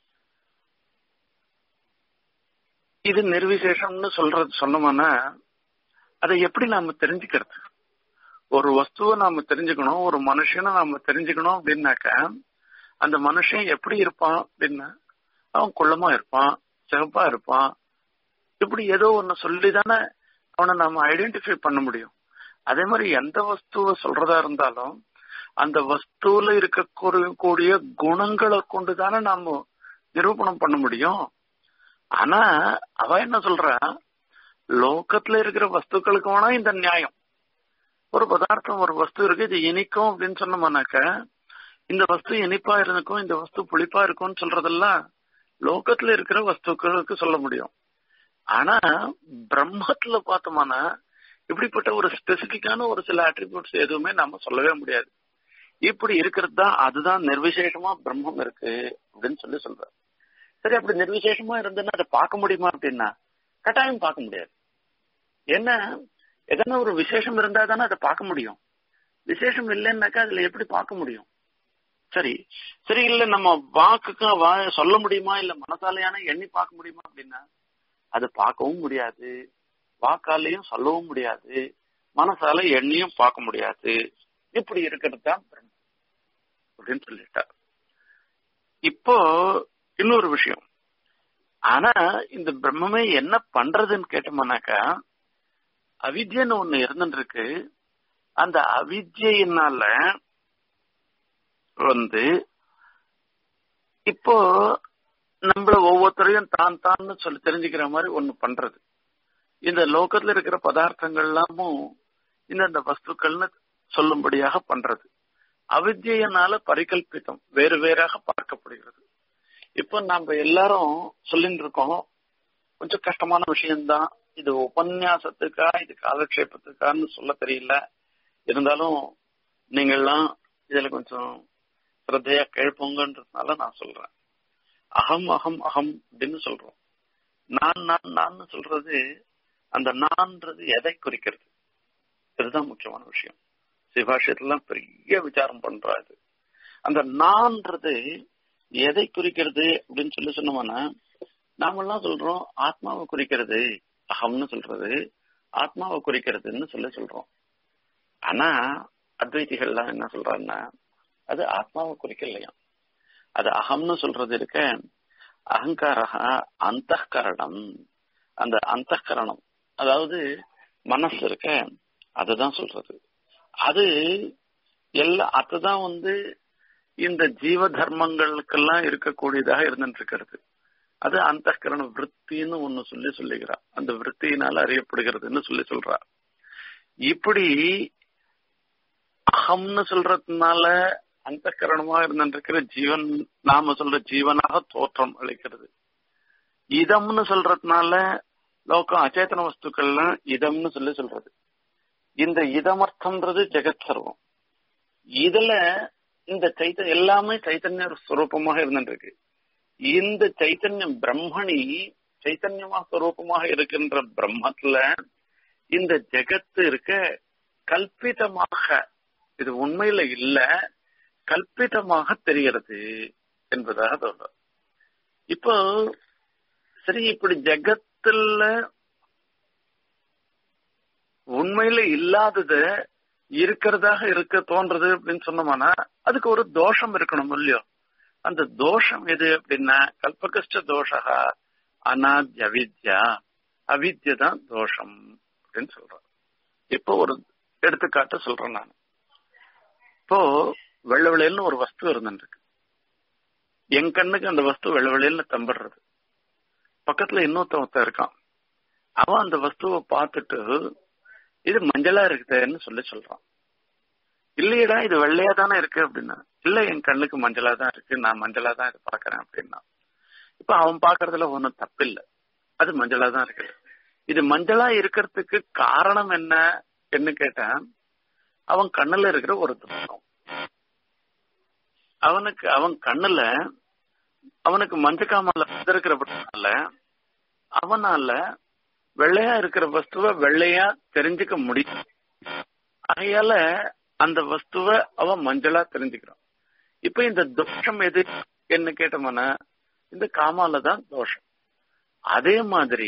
இது நிர்விசேஷம்னு சொல்றது சொன்னோம்னா அதை எப்படி நாம தெரிஞ்சுக்கிறது ஒரு வஸ்துவை நாம தெரிஞ்சுக்கணும் ஒரு மனுஷனை நாம தெரிஞ்சுக்கணும் அப்படின்னாக்கா அந்த மனுஷன் எப்படி இருப்பான் அப்படின்னா அவன் குள்ளமா இருப்பான் சிவப்பா இருப்பான் இப்படி ஏதோ ஒன்னு சொல்லிதானே அவனை நாம ஐடென்டிஃபை பண்ண முடியும் அதே மாதிரி எந்த வஸ்துவை சொல்றதா இருந்தாலும் அந்த வஸ்துல இருக்கக்கூடிய குணங்களை கொண்டுதானே நாம நிரூபணம் பண்ண முடியும் ஆனா அவ என்ன சொல்றா லோகத்துல இருக்கிற வஸ்துக்களுக்கு வேணா இந்த நியாயம் ஒரு பதார்த்தம் ஒரு வஸ்து இருக்கு இது இனிக்கும் அப்படின்னு சொன்னோம்னாக்க இந்த வஸ்து இனிப்பா இருந்துக்கும் இந்த வஸ்து புளிப்பா இருக்கும்னு சொல்றதெல்லாம் லோகத்துல இருக்கிற வஸ்துக்களுக்கு சொல்ல முடியும் ஆனா பிரம்மத்துல பார்த்தோம்னா இப்படிப்பட்ட ஒரு ஸ்பெசிபிக்கான ஒரு சில அட்ரிபியூட்ஸ் எதுவுமே நம்ம சொல்லவே முடியாது இப்படி இருக்கிறது தான் அதுதான் நிர்விசேஷமா பிரம்மம் இருக்கு அப்படின்னு சொல்லி சொல்ற சரி அப்படி நிர்விசேஷமா இருந்ததுன்னா அதை பார்க்க முடியுமா அப்படின்னா கட்டாயம் பார்க்க முடியாது என்ன எதனா ஒரு விசேஷம் இருந்தா தானே அதை பார்க்க முடியும் விசேஷம் இல்லைன்னாக்கா அதுல எப்படி பார்க்க முடியும் சரி சரி இல்ல நம்ம வாக்குக்கு வா சொல்ல முடியுமா இல்ல மனசாலையான எண்ணி பார்க்க முடியுமா அப்படின்னா அது பார்க்கவும் முடியாது வாக்காலையும் சொல்லவும் முடியாது மனசால எண்ணியும் பார்க்க முடியாது இப்படி இருக்கிறது தான் பிரம்மம் அப்படின்னு சொல்லிட்டார் இப்போ இன்னொரு விஷயம் ஆனா இந்த பிரம்மமே என்ன பண்றதுன்னு கேட்டோம்னாக்கா அவித்யன்னு ஒண்ணு இருந்துருக்கு அந்த அவித்யினால வந்து இப்போ நம்மள ஒவ்வொருத்தரையும் தான் தான் சொல்லி தெரிஞ்சுக்கிற மாதிரி ஒண்ணு பண்றது இந்த லோகத்துல இருக்கிற பதார்த்தங்கள் எல்லாமும் இந்தந்த வஸ்துக்கள்னு சொல்லும்படியாக பண்றது அவித்யினால பரிகல்பித்தம் வேறு வேறாக பார்க்கப்படுகிறது இப்போ நாம எல்லாரும் சொல்லிட்டு இருக்கோம் கொஞ்சம் கஷ்டமான விஷயம்தான் இது உபன்யாசத்துக்கா இது காலக்ஷேபத்துக்கான்னு சொல்ல தெரியல இருந்தாலும் நீங்கள்லாம் இதுல கொஞ்சம் சிரத்தையா கேட்போங்கன்றதுனால நான் சொல்றேன் அகம் அகம் அகம் அப்படின்னு சொல்றோம் நான் நான் நான் சொல்றது அந்த நான்றது எதை குறிக்கிறது இதுதான் முக்கியமான விஷயம் சிவாஷயத்துலாம் பெரிய விசாரம் பண்றாரு அந்த நான்றது எதை குறிக்கிறது அப்படின்னு சொல்லி சொன்னோம்னா நாமெல்லாம் சொல்றோம் ஆத்மாவை குறிக்கிறது அகம்னு சொல்றது ஆத்மாவை குறிக்கிறதுன்னு சொல்லி சொல்றோம் ஆனா அத்வைதிகள்லாம் என்ன சொல்றாங்கன்னா அது ஆத்மாவை குறிக்கலையா அது அகம்னு சொல்றது இருக்க அகங்காரா அந்த கரணம் அந்த அந்த கரணம் அதாவது மனசு இருக்க அதுதான் சொல்றது அது எல்லா அதுதான் வந்து இந்த ஜீவ தர்மங்களுக்கெல்லாம் இருக்கக்கூடியதாக இருந்துட்டு இருக்கிறது அது அந்த கரண விற்த்தின்னு ஒண்ணு சொல்லி சொல்லுகிறா அந்த விற்த்தியினால அறியப்படுகிறதுன்னு சொல்லி சொல்றா இப்படி அகம்னு சொல்றதுனால அந்த கரணமா இருந்திருக்கிற ஜீவன் நாம சொல்ற ஜீவனாக தோற்றம் அளிக்கிறது இதம்னு சொல்றதுனால லோகம் அச்சேதன வஸ்துக்கள்லாம் இதம்னு சொல்லி சொல்றது இந்த இதமர்த்தம்ன்றது ஜெகத் சர்வம் இதுல இந்த சைத்தன்யம் எல்லாமே சைத்தன்ய ஸ்வரூபமாக இருந்துருக்கு இந்த சைத்தன்யம் பிரம்மணி சைத்தன்யமா ஸ்வரூபமாக இருக்கின்ற பிரம்மத்துல இந்த ஜெகத்து இருக்க கல்பிதமாக இது உண்மையில இல்ல கல்பிதமாக தெரிகிறது என்பதாக சொல்ற இப்போ சரி இப்படி ஜெகத்துல உண்மையில இல்லாதது இருக்கிறதாக இருக்க தோன்றது அப்படின்னு சொன்னோம்னா அதுக்கு ஒரு தோஷம் இருக்கணும் இல்லையோ அந்த தோஷம் எது அப்படின்னா கல்பகஷ்ட தோஷா அனாத்ய அவித்யா அவித்ய தான் தோஷம் அப்படின்னு சொல்றேன் இப்போ ஒரு எடுத்துக்காட்டு சொல்றேன் நான் இப்போ வெள்ள வெளியல்னு ஒரு வஸ்து இருந்துருக்கு என் கண்ணுக்கு அந்த வஸ்து வெள்ள வெளியல்னு தம்பிடுறது பக்கத்துல இன்னொருத்தவத்த இருக்கான் அவன் அந்த வஸ்துவை பார்த்துட்டு இது மஞ்சளா இருக்குதுன்னு சொல்லி சொல்றான் இல்லையடா இது வெள்ளையா தானே இருக்கு அப்படின்னா இல்ல என் கண்ணுக்கு மஞ்சளா தான் இருக்கு நான் மஞ்சளா தான் இது பாக்குறேன் அப்படின்னா இப்ப அவன் பாக்குறதுல ஒன்னும் தப்பில்லை அது மஞ்சளா தான் இருக்கு இது மஞ்சளா இருக்கிறதுக்கு காரணம் என்ன என்ன கேட்டேன் அவன் கண்ணுல இருக்கிற ஒரு துக்கம் அவனுக்கு அவன் கண்ணுல அவனுக்கு மஞ்சக்காமல இருக்கிறபடினால அவனால வெள்ளையா இருக்கிற வஸ்துவ வெள்ளையா தெரிஞ்சுக்க முடியும் ஆகையால அந்த வஸ்துவ அவன் மஞ்சளா தெரிஞ்சுக்கிறான் இப்ப இந்த தோஷம் எது என்ன கேட்டோம்னா இந்த காமால தான் தோஷம் அதே மாதிரி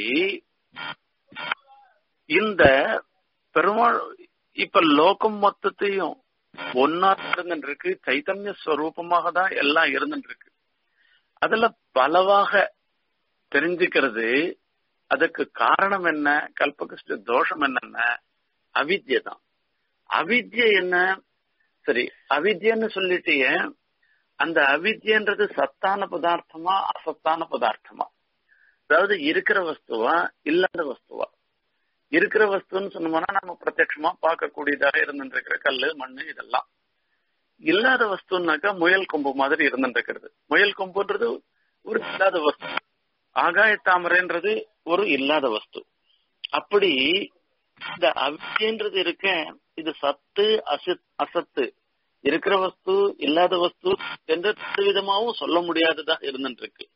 இந்த பெருமாள் இப்ப லோகம் மொத்தத்தையும் ஒன்னா இருந்துட்டு இருக்கு சைத்தன்ய ஸ்வரூபமாக தான் எல்லாம் இருந்துட்டு இருக்கு அதுல பலவாக தெரிஞ்சுக்கிறது அதுக்கு காரணம் என்ன கல்பகிருஷ்ட தோஷம் என்னன்னா அவித்ய தான் அவித்ய என்ன சரி அவித்யன்னு சொல்லிட்டே அந்த அவித்யன்றது சத்தான பதார்த்தமா அசத்தான பதார்த்தமா அதாவது இருக்கிற வஸ்துவா இல்லாத வஸ்துவா இருக்கிற வஸ்துன்னு சொன்னோம்னா நம்ம பிரத்யட்சமா பார்க்கக்கூடியதாக இருந்துருக்கிற கல்லு மண்ணு இதெல்லாம் இல்லாத வஸ்துனாக்கா முயல் கொம்பு மாதிரி இருந்துருக்கிறது முயல் கொம்புன்றது ஒரு இல்லாத வஸ்து ஆகாய தாமரைன்றது ஒரு இல்லாத வஸ்து அப்படி இந்த அவித்யன்றது இருக்க இது சத்து அசத் அசத்து இருக்கிற வஸ்து இல்லாத வஸ்து எந்த விதமாவும் சொல்ல முடியாததாக இருந்துட்டு இருக்கு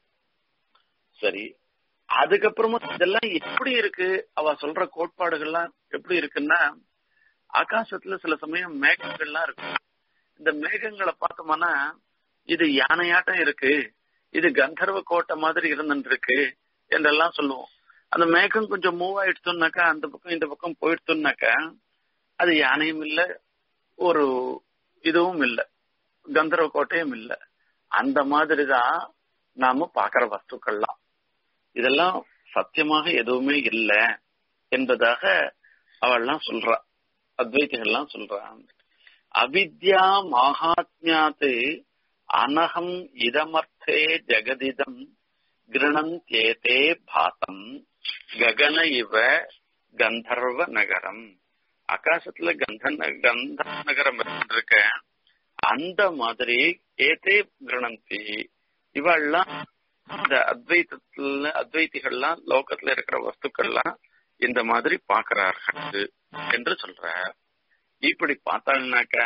சரி அதுக்கப்புறமா இதெல்லாம் எப்படி இருக்கு அவ சொல்ற கோட்பாடுகள்லாம் எப்படி இருக்குன்னா ஆகாசத்துல சில சமயம் மேகங்கள்லாம் இருக்கும் இந்த மேகங்களை பார்த்தோம்னா இது யானையாட்டம் இருக்கு இது கந்தர்வ கோட்டை மாதிரி இருந்துட்டு இருக்கு என்றெல்லாம் சொல்லுவோம் அந்த மேகம் கொஞ்சம் மூவ் ஆயிடுச்சுனாக்கா அந்த பக்கம் இந்த பக்கம் போயிடுச்சுனாக்கா அது யானையும் இல்ல ஒரு இதுவும் இல்ல கந்தர்வ கோட்டையும் இல்ல அந்த மாதிரிதான் நாம பாக்குற வஸ்துக்கள்லாம் இதெல்லாம் சத்தியமாக எதுவுமே இல்ல என்பதாக அவள்லாம் சொல்றா அத்வைத்திகள்லாம் சொல்றான் அவித்யா மகாத்மியாத்து அனகம் இதமர்த்தே ஜெகதிதம் கிருணந்தேதே பாதம் ககன இவ கந்தர்வ நகரம் ஆகாசத்துல கந்த கந்த நகரம் இருக்க அந்த மாதிரி ஏதே கிரணந்தி இவெல்லாம் இந்த அத்வைத்தத்துல அத்வைத்திகள்லாம் லோகத்துல இருக்கிற வஸ்துக்கள்லாம் இந்த மாதிரி பாக்குறார்கள் என்று சொல்ற இப்படி பார்த்தாங்கனாக்க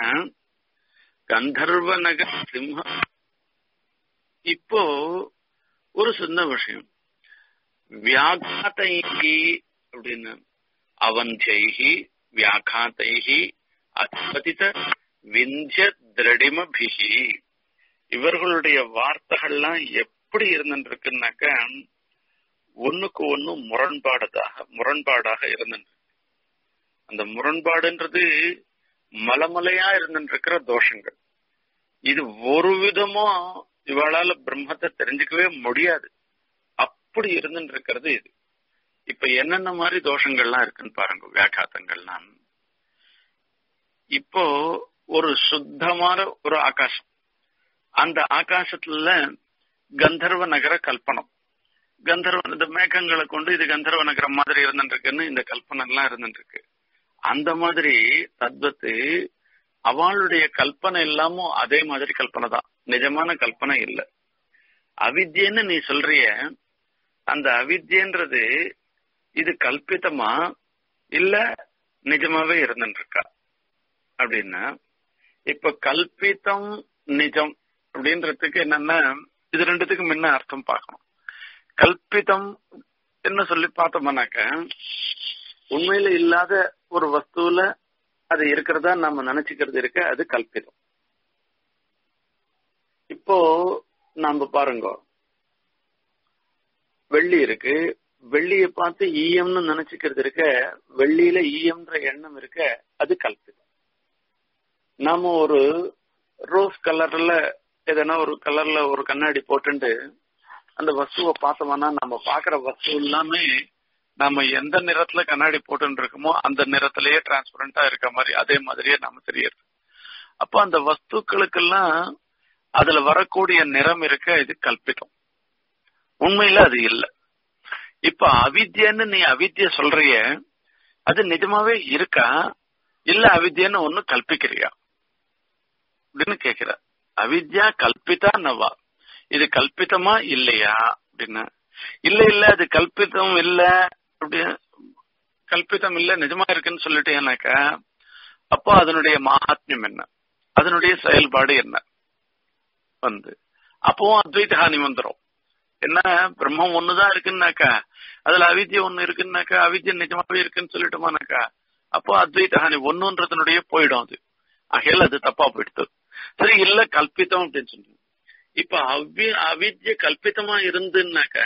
கந்தர்வ நகர சிம்ம இப்போ ஒரு சின்ன விஷயம் வியாகாத்தைகி அப்படின்னு அவஞ்சைகி வியாகாத்தைகி அத்பதித விந்திய திரடிமபிகி இவர்களுடைய வார்த்தைகள்லாம் எப்படி இருந்துருக்குன்னாக்க ஒண்ணுக்கு ஒண்ணு முரண்பாடதாக முரண்பாடாக இருந்துட்டு அந்த முரண்பாடுன்றது மலமலையா இருந்துருக்கிற தோஷங்கள் இது ஒரு விதமும் இவளால பிரம்மத்தை தெரிஞ்சுக்கவே முடியாது அப்படி இருந்துட்டு இருக்கிறது இது இப்ப என்னென்ன மாதிரி தோஷங்கள்லாம் இருக்குன்னு பாருங்க வியாக்காத்தங்கள்லாம் இப்போ ஒரு சுத்தமான ஒரு ஆகாசம் அந்த ஆகாசத்துல கந்தர்வ நகர கல்பனம் கந்தர்வ இந்த மேகங்களை கொண்டு இது கந்தர்வ நகரம் மாதிரி இருந்துருக்குன்னு இந்த கல்பனை எல்லாம் இருந்துருக்கு அந்த மாதிரி தத்வத்து அவளுடைய கல்பனை எல்லாமும் அதே மாதிரி கல்பனை தான் நிஜமான கல்பனை இல்ல அவித்யன்னு நீ சொல்றிய அந்த அவித்யன்றது இது கல்பித்தமா இல்ல நிஜமாவே இருந்துருக்கா அப்படின்னா இப்ப கல்பித்தம் நிஜம் அப்படின்றதுக்கு என்னன்னா இது ரெண்டுத்துக்கு முன்ன அர்த்தம் பார்க்கணும் கல்பிதம் என்ன சொல்லி பார்த்தோம்னாக்க உண்மையில இல்லாத ஒரு வஸ்துல அது இருக்கிறதா நம்ம நினைச்சுக்கிறது இருக்க அது கல்பிதம் இப்போ நாம பாருங்க வெள்ளி இருக்கு வெள்ளிய பார்த்து ஈயம்னு நினைச்சுக்கிறது இருக்க வெள்ளியில ஈயம்ன்ற எண்ணம் இருக்க அது கல்பிதம் நாம ஒரு ரோஸ் கலர்ல எதனா ஒரு கலர்ல ஒரு கண்ணாடி போட்டுட்டு அந்த வஸ்துவை பார்த்தோம்னா நம்ம பாக்குற வஸ்து எல்லாமே நம்ம எந்த நிறத்துல கண்ணாடி போட்டு இருக்கோமோ அந்த நிறத்திலேயே டிரான்ஸ்பரண்டா இருக்க மாதிரி அதே மாதிரியே நம்ம தெரியுது அப்போ அந்த வஸ்துக்களுக்கெல்லாம் அதுல வரக்கூடிய நிறம் இருக்க இது கல்பிதம் உண்மையில அது இல்லை இப்ப அவித்யன்னு நீ அவித்ய சொல்றிய அது நிஜமாவே இருக்கா இல்ல அவித்யன்னு ஒண்ணு கல்பிக்கிறியா அப்படின்னு கேக்குற அவித்யா கல்பிதா நவா இது கல்பிதமா இல்லையா அப்படின்னு இல்ல இல்ல அது கல்பிதம் இல்ல அப்படி கல்பிதம் இல்ல நிஜமா இருக்குன்னு சொல்லிட்டேனாக்கா அப்போ அதனுடைய மகாத்மியம் என்ன அதனுடைய செயல்பாடு என்ன வந்து அப்பவும் அத்வைத ஹானி வந்துடும் என்ன பிரம்மம் ஒண்ணுதான் இருக்குன்னாக்கா அதுல அவித்ய ஒண்ணு இருக்குன்னாக்கா அவித்ய நிஜமாவே இருக்குன்னு சொல்லிட்டோமானாக்கா அப்போ அத்வைத ஹானி ஒண்ணுன்றதுனுடைய போயிடும் அது ஆகையால அது தப்பா போயிடுது சரி இல்ல கல்பித்தம் அப்படின்னு சொல்லுங்க இப்ப அவ்வி அவித்ய கல்பித்தமா இருந்துன்னாக்க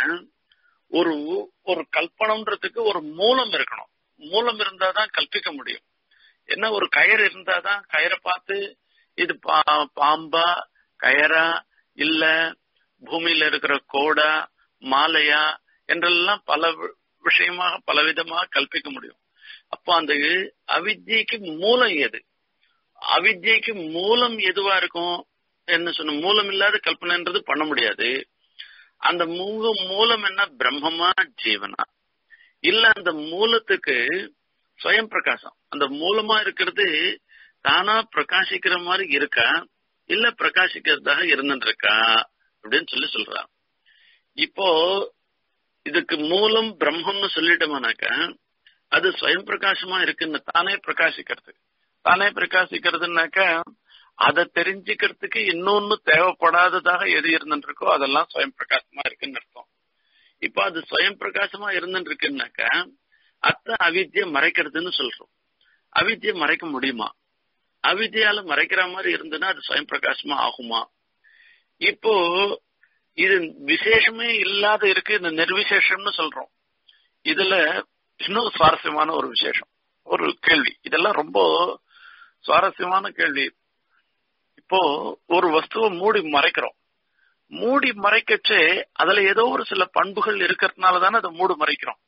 ஒரு ஒரு கல்பனம்ன்றதுக்கு ஒரு மூலம் இருக்கணும் மூலம் இருந்தாதான் கல்பிக்க முடியும் என்ன ஒரு கயிறு இருந்தாதான் கயிறை பார்த்து இது பாம்பா கயரா இல்ல பூமியில இருக்கிற கோடா மாலையா என்றெல்லாம் பல விஷயமாக பலவிதமாக கல்பிக்க முடியும் அப்போ அந்த அவித்யக்கு மூலம் எது அவித்யக்கு மூலம் எதுவா இருக்கும் என்ன சொன்ன மூலம் இல்லாத கல்பனைன்றது பண்ண முடியாது அந்த மூல மூலம் என்ன பிரம்மமா ஜீவனா இல்ல அந்த மூலத்துக்கு ஸ்வயம் பிரகாசம் அந்த மூலமா இருக்கிறது தானா பிரகாசிக்கிற மாதிரி இருக்கா இல்ல பிரகாசிக்கிறதாக இருந்துட்டு இருக்கா அப்படின்னு சொல்லி சொல்றான் இப்போ இதுக்கு மூலம் பிரம்மம்னு சொல்லிட்டோம்னாக்க அது ஸ்வயம் பிரகாசமா இருக்குன்னு தானே பிரகாசிக்கிறது தானே பிரகாசிக்கிறதுனாக்க அதை தெரிஞ்சுக்கிறதுக்கு இன்னொன்னு தேவைப்படாததாக எது இருந்துட்டு இருக்கோ அதெல்லாம் ஸ்வயம் பிரகாசமா இருக்குன்னு அர்த்தம் இப்ப அது ஸ்வயம் பிரகாசமா இருந்துட்டு இருக்குன்னாக்க அத்த அவித்திய மறைக்கிறதுன்னு சொல்றோம் அவித்திய மறைக்க முடியுமா அவித்தியால மறைக்கிற மாதிரி இருந்ததுன்னா அது ஸ்வயம் பிரகாசமா ஆகுமா இப்போ இது விசேஷமே இல்லாத இருக்கு இந்த நிர்விசேஷம்னு சொல்றோம் இதுல இன்னும் சுவாரஸ்யமான ஒரு விசேஷம் ஒரு கேள்வி இதெல்லாம் ரொம்ப சுவாரஸ்யமான கேள்வி இப்போ ஒரு வஸ்துவை மூடி மறைக்கிறோம் மூடி மறைக்கச்சே அதுல ஏதோ ஒரு சில பண்புகள் இருக்கிறதுனால தானே அதை மூடு மறைக்கிறோம்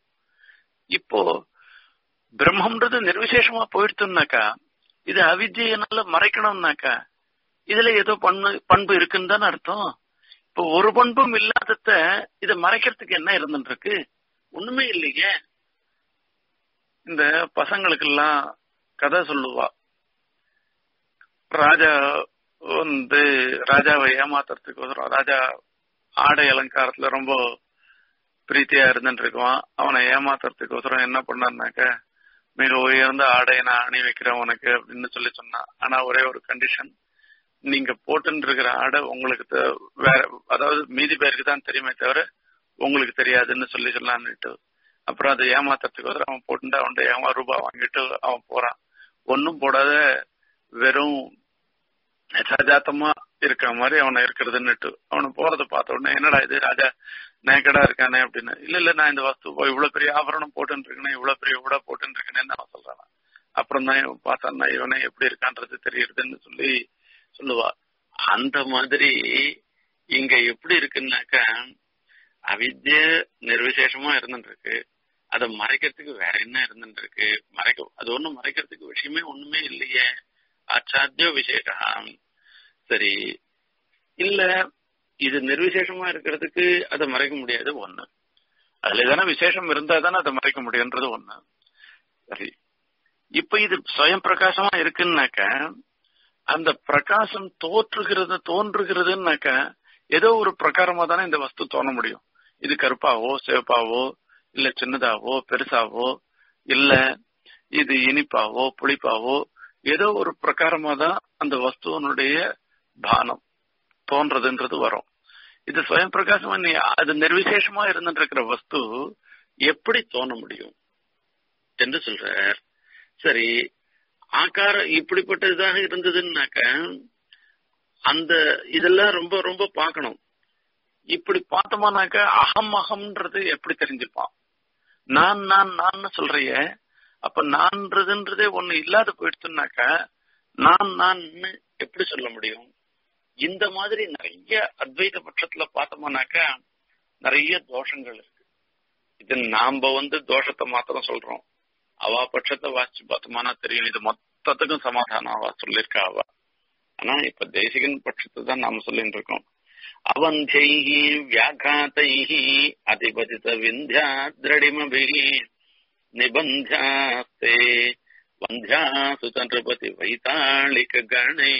இப்போ பிரம்மன்றது நிர்விசேஷமா போயிடுத்துனாக்கா இது அவித்தியனால மறைக்கணும்னாக்கா இதுல ஏதோ பண்பு பண்பு இருக்குன்னு தானே அர்த்தம் இப்போ ஒரு பண்பும் இல்லாதத இதை மறைக்கிறதுக்கு என்ன இருந்துட்டு இருக்கு ஒண்ணுமே இல்லையே இந்த பசங்களுக்கெல்லாம் கதை சொல்லுவா ராஜா வந்து ராஜாவை ஏமாத்துறதுக்கு ராஜா ஆடை அலங்காரத்துல ரொம்ப பிரீத்தியா இருந்துட்டு இருக்குவான் அவனை ஏமாத்துறதுக்கோசரம் என்ன பண்ணாருனாக்க மிக உயர்ந்த ஆடையை நான் அணி வைக்கிறேன் உனக்கு அப்படின்னு சொல்லி சொன்னான் ஆனா ஒரே ஒரு கண்டிஷன் நீங்க போட்டுன்னு இருக்கிற ஆடை உங்களுக்கு வேற அதாவது மீதி பேருக்கு தான் தெரியுமே தவிர உங்களுக்கு தெரியாதுன்னு சொல்லி சொல்லலான்னுட்டு அப்புறம் அதை ஏமாத்துறதுக்கு வந்து அவன் போட்டு அவன்கிட்ட ஏமா ரூபாய் வாங்கிட்டு அவன் போறான் ஒன்னும் போடாத வெறும் சஜாத்தமா இருக்கிற மாதிரி அவனை இருக்கிறதுன்னுட்டு அவனை போறத பார்த்த உடனே என்னடா இது ராஜா நேக்கடா இருக்கானே அப்படின்னு இல்ல இல்ல நான் இந்த வஸ்து போய் இவ்வளவு பெரிய ஆபரணம் போட்டுன்னு இருக்கேன் இவ்வளவு பெரிய விட போட்டுன்னு இருக்கேன்னு அவன் சொல்றான் அப்புறம் தான் பார்த்தான்னா இவனை எப்படி இருக்கான்றது தெரியுதுன்னு சொல்லி சொல்லுவா அந்த மாதிரி இங்க எப்படி இருக்குன்னாக்கா அவித்ய நிர்விசேஷமா இருந்துட்டு இருக்கு அதை மறைக்கிறதுக்கு வேற என்ன இருந்துட்டு இருக்கு மறைக்க அது ஒண்ணும் மறைக்கிறதுக்கு விஷயமே ஒண்ணுமே இல்லையே ஆச்சாத்திய விசேஷம் சரி இல்ல இது நிர்விசேஷமா இருக்கிறதுக்கு அதை மறைக்க முடியாது ஒண்ணு அதுல எதனா விசேஷம் இருந்தா தானே அதை மறைக்க முடியுன்றது ஒண்ணு சரி இப்ப இது சுயம் பிரகாசமா இருக்குன்னாக்க அந்த பிரகாசம் தோற்றுகிறது தோன்றுகிறதுனாக்க ஏதோ ஒரு பிரகாரமா தானே இந்த வஸ்து தோண முடியும் இது கருப்பாவோ சிவப்பாவோ இல்ல சின்னதாவோ பெருசாவோ இல்ல இது இனிப்பாவோ புளிப்பாவோ ஏதோ ஒரு பிரகாரமா தான் அந்த வஸ்துவனுடைய பானம் தோன்றதுன்றது வரும் இது சுயம் பிரகாசமா நீ அது நிர்விசேஷமா இருந்துட்டு இருக்கிற வஸ்து எப்படி தோண முடியும் என்று சொல்றார் சரி ஆக்காரம் இப்படிப்பட்டதாக இருந்ததுன்னாக்க அந்த இதெல்லாம் ரொம்ப ரொம்ப பார்க்கணும் இப்படி பார்த்தோமானாக்க அகம் அகம்ன்றது எப்படி தெரிஞ்சுப்பான் நான் நான் நான் சொல்றிய அப்ப நான்றதுன்றதே ஒண்ணு இல்லாத போயிடுச்சுனாக்க நான் நான் எப்படி சொல்ல முடியும் இந்த மாதிரி நிறைய அத்வைத பட்சத்துல பார்த்தோம்னாக்க நிறைய தோஷங்கள் இருக்கு இது நாம வந்து தோஷத்தை மாத்திரம் சொல்றோம் அவ பட்சத்தை வாசிச்சு பார்த்தோம்னா தெரியும் இது மொத்தத்துக்கும் சமாதானம் அவ சொல்லியிருக்கா அவ ஆனா இப்ப தேசிகன் பட்சத்தை தான் நாம சொல்லிட்டு இருக்கோம் அவந்தைஹி வியாகாத்தைஹி அதிபதித விந்தியா திரடிமபிஹி நிபந்தாஸ்தே வந்தியா சுதந்திரபதி வைத்தாளிக கணை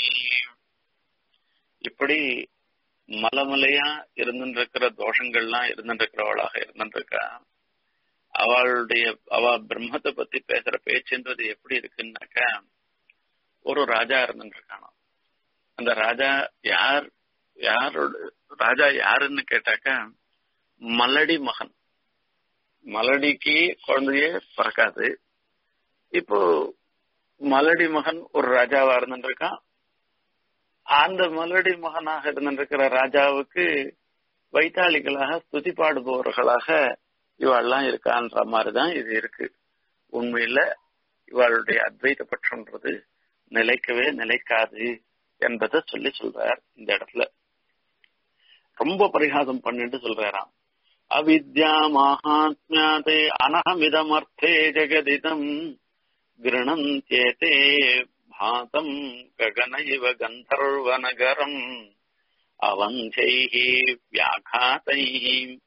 இப்படி மலமலையா இருந்துருக்கிற தோஷங்கள்லாம் இருந்துருக்கிறவளாக இருந்துருக்கா அவளுடைய அவ பிரம்மத்தை பத்தி பேசுற பேச்சுன்றது எப்படி இருக்குன்னாக்கா ஒரு ராஜா இருந்துருக்கானோ அந்த ராஜா யார் யாரோட ராஜா யாருன்னு கேட்டாக்கா மலடி மகன் மலடிக்கு குழந்தையே பிறக்காது இப்போ மலடி மகன் ஒரு ராஜாவா இருந்துருக்கான் அந்த மலடி மகனாக இருந்திருக்கிற ராஜாவுக்கு வைத்தாளிகளாக ஸ்துதி பாடுபவர்களாக இவாள்லாம் இருக்கான்ற மாதிரிதான் இது இருக்கு உண்மையில இவாளுடைய அத்வைத பட்சம்ன்றது நிலைக்கவே நிலைக்காது என்பதை சொல்லி சொல்றார் இந்த இடத்துல ரொம்ப பரிகாசம் பண்ணிட்டு சொல்றாராம் அவித்யா மகாத்மியாதே அனகமிதமர்த்தே ஜெகதிதம் கிருணந்தேதே भातम् गगन इव गन्धर्वनगरम् अवन्ध्यैः व्याघातैः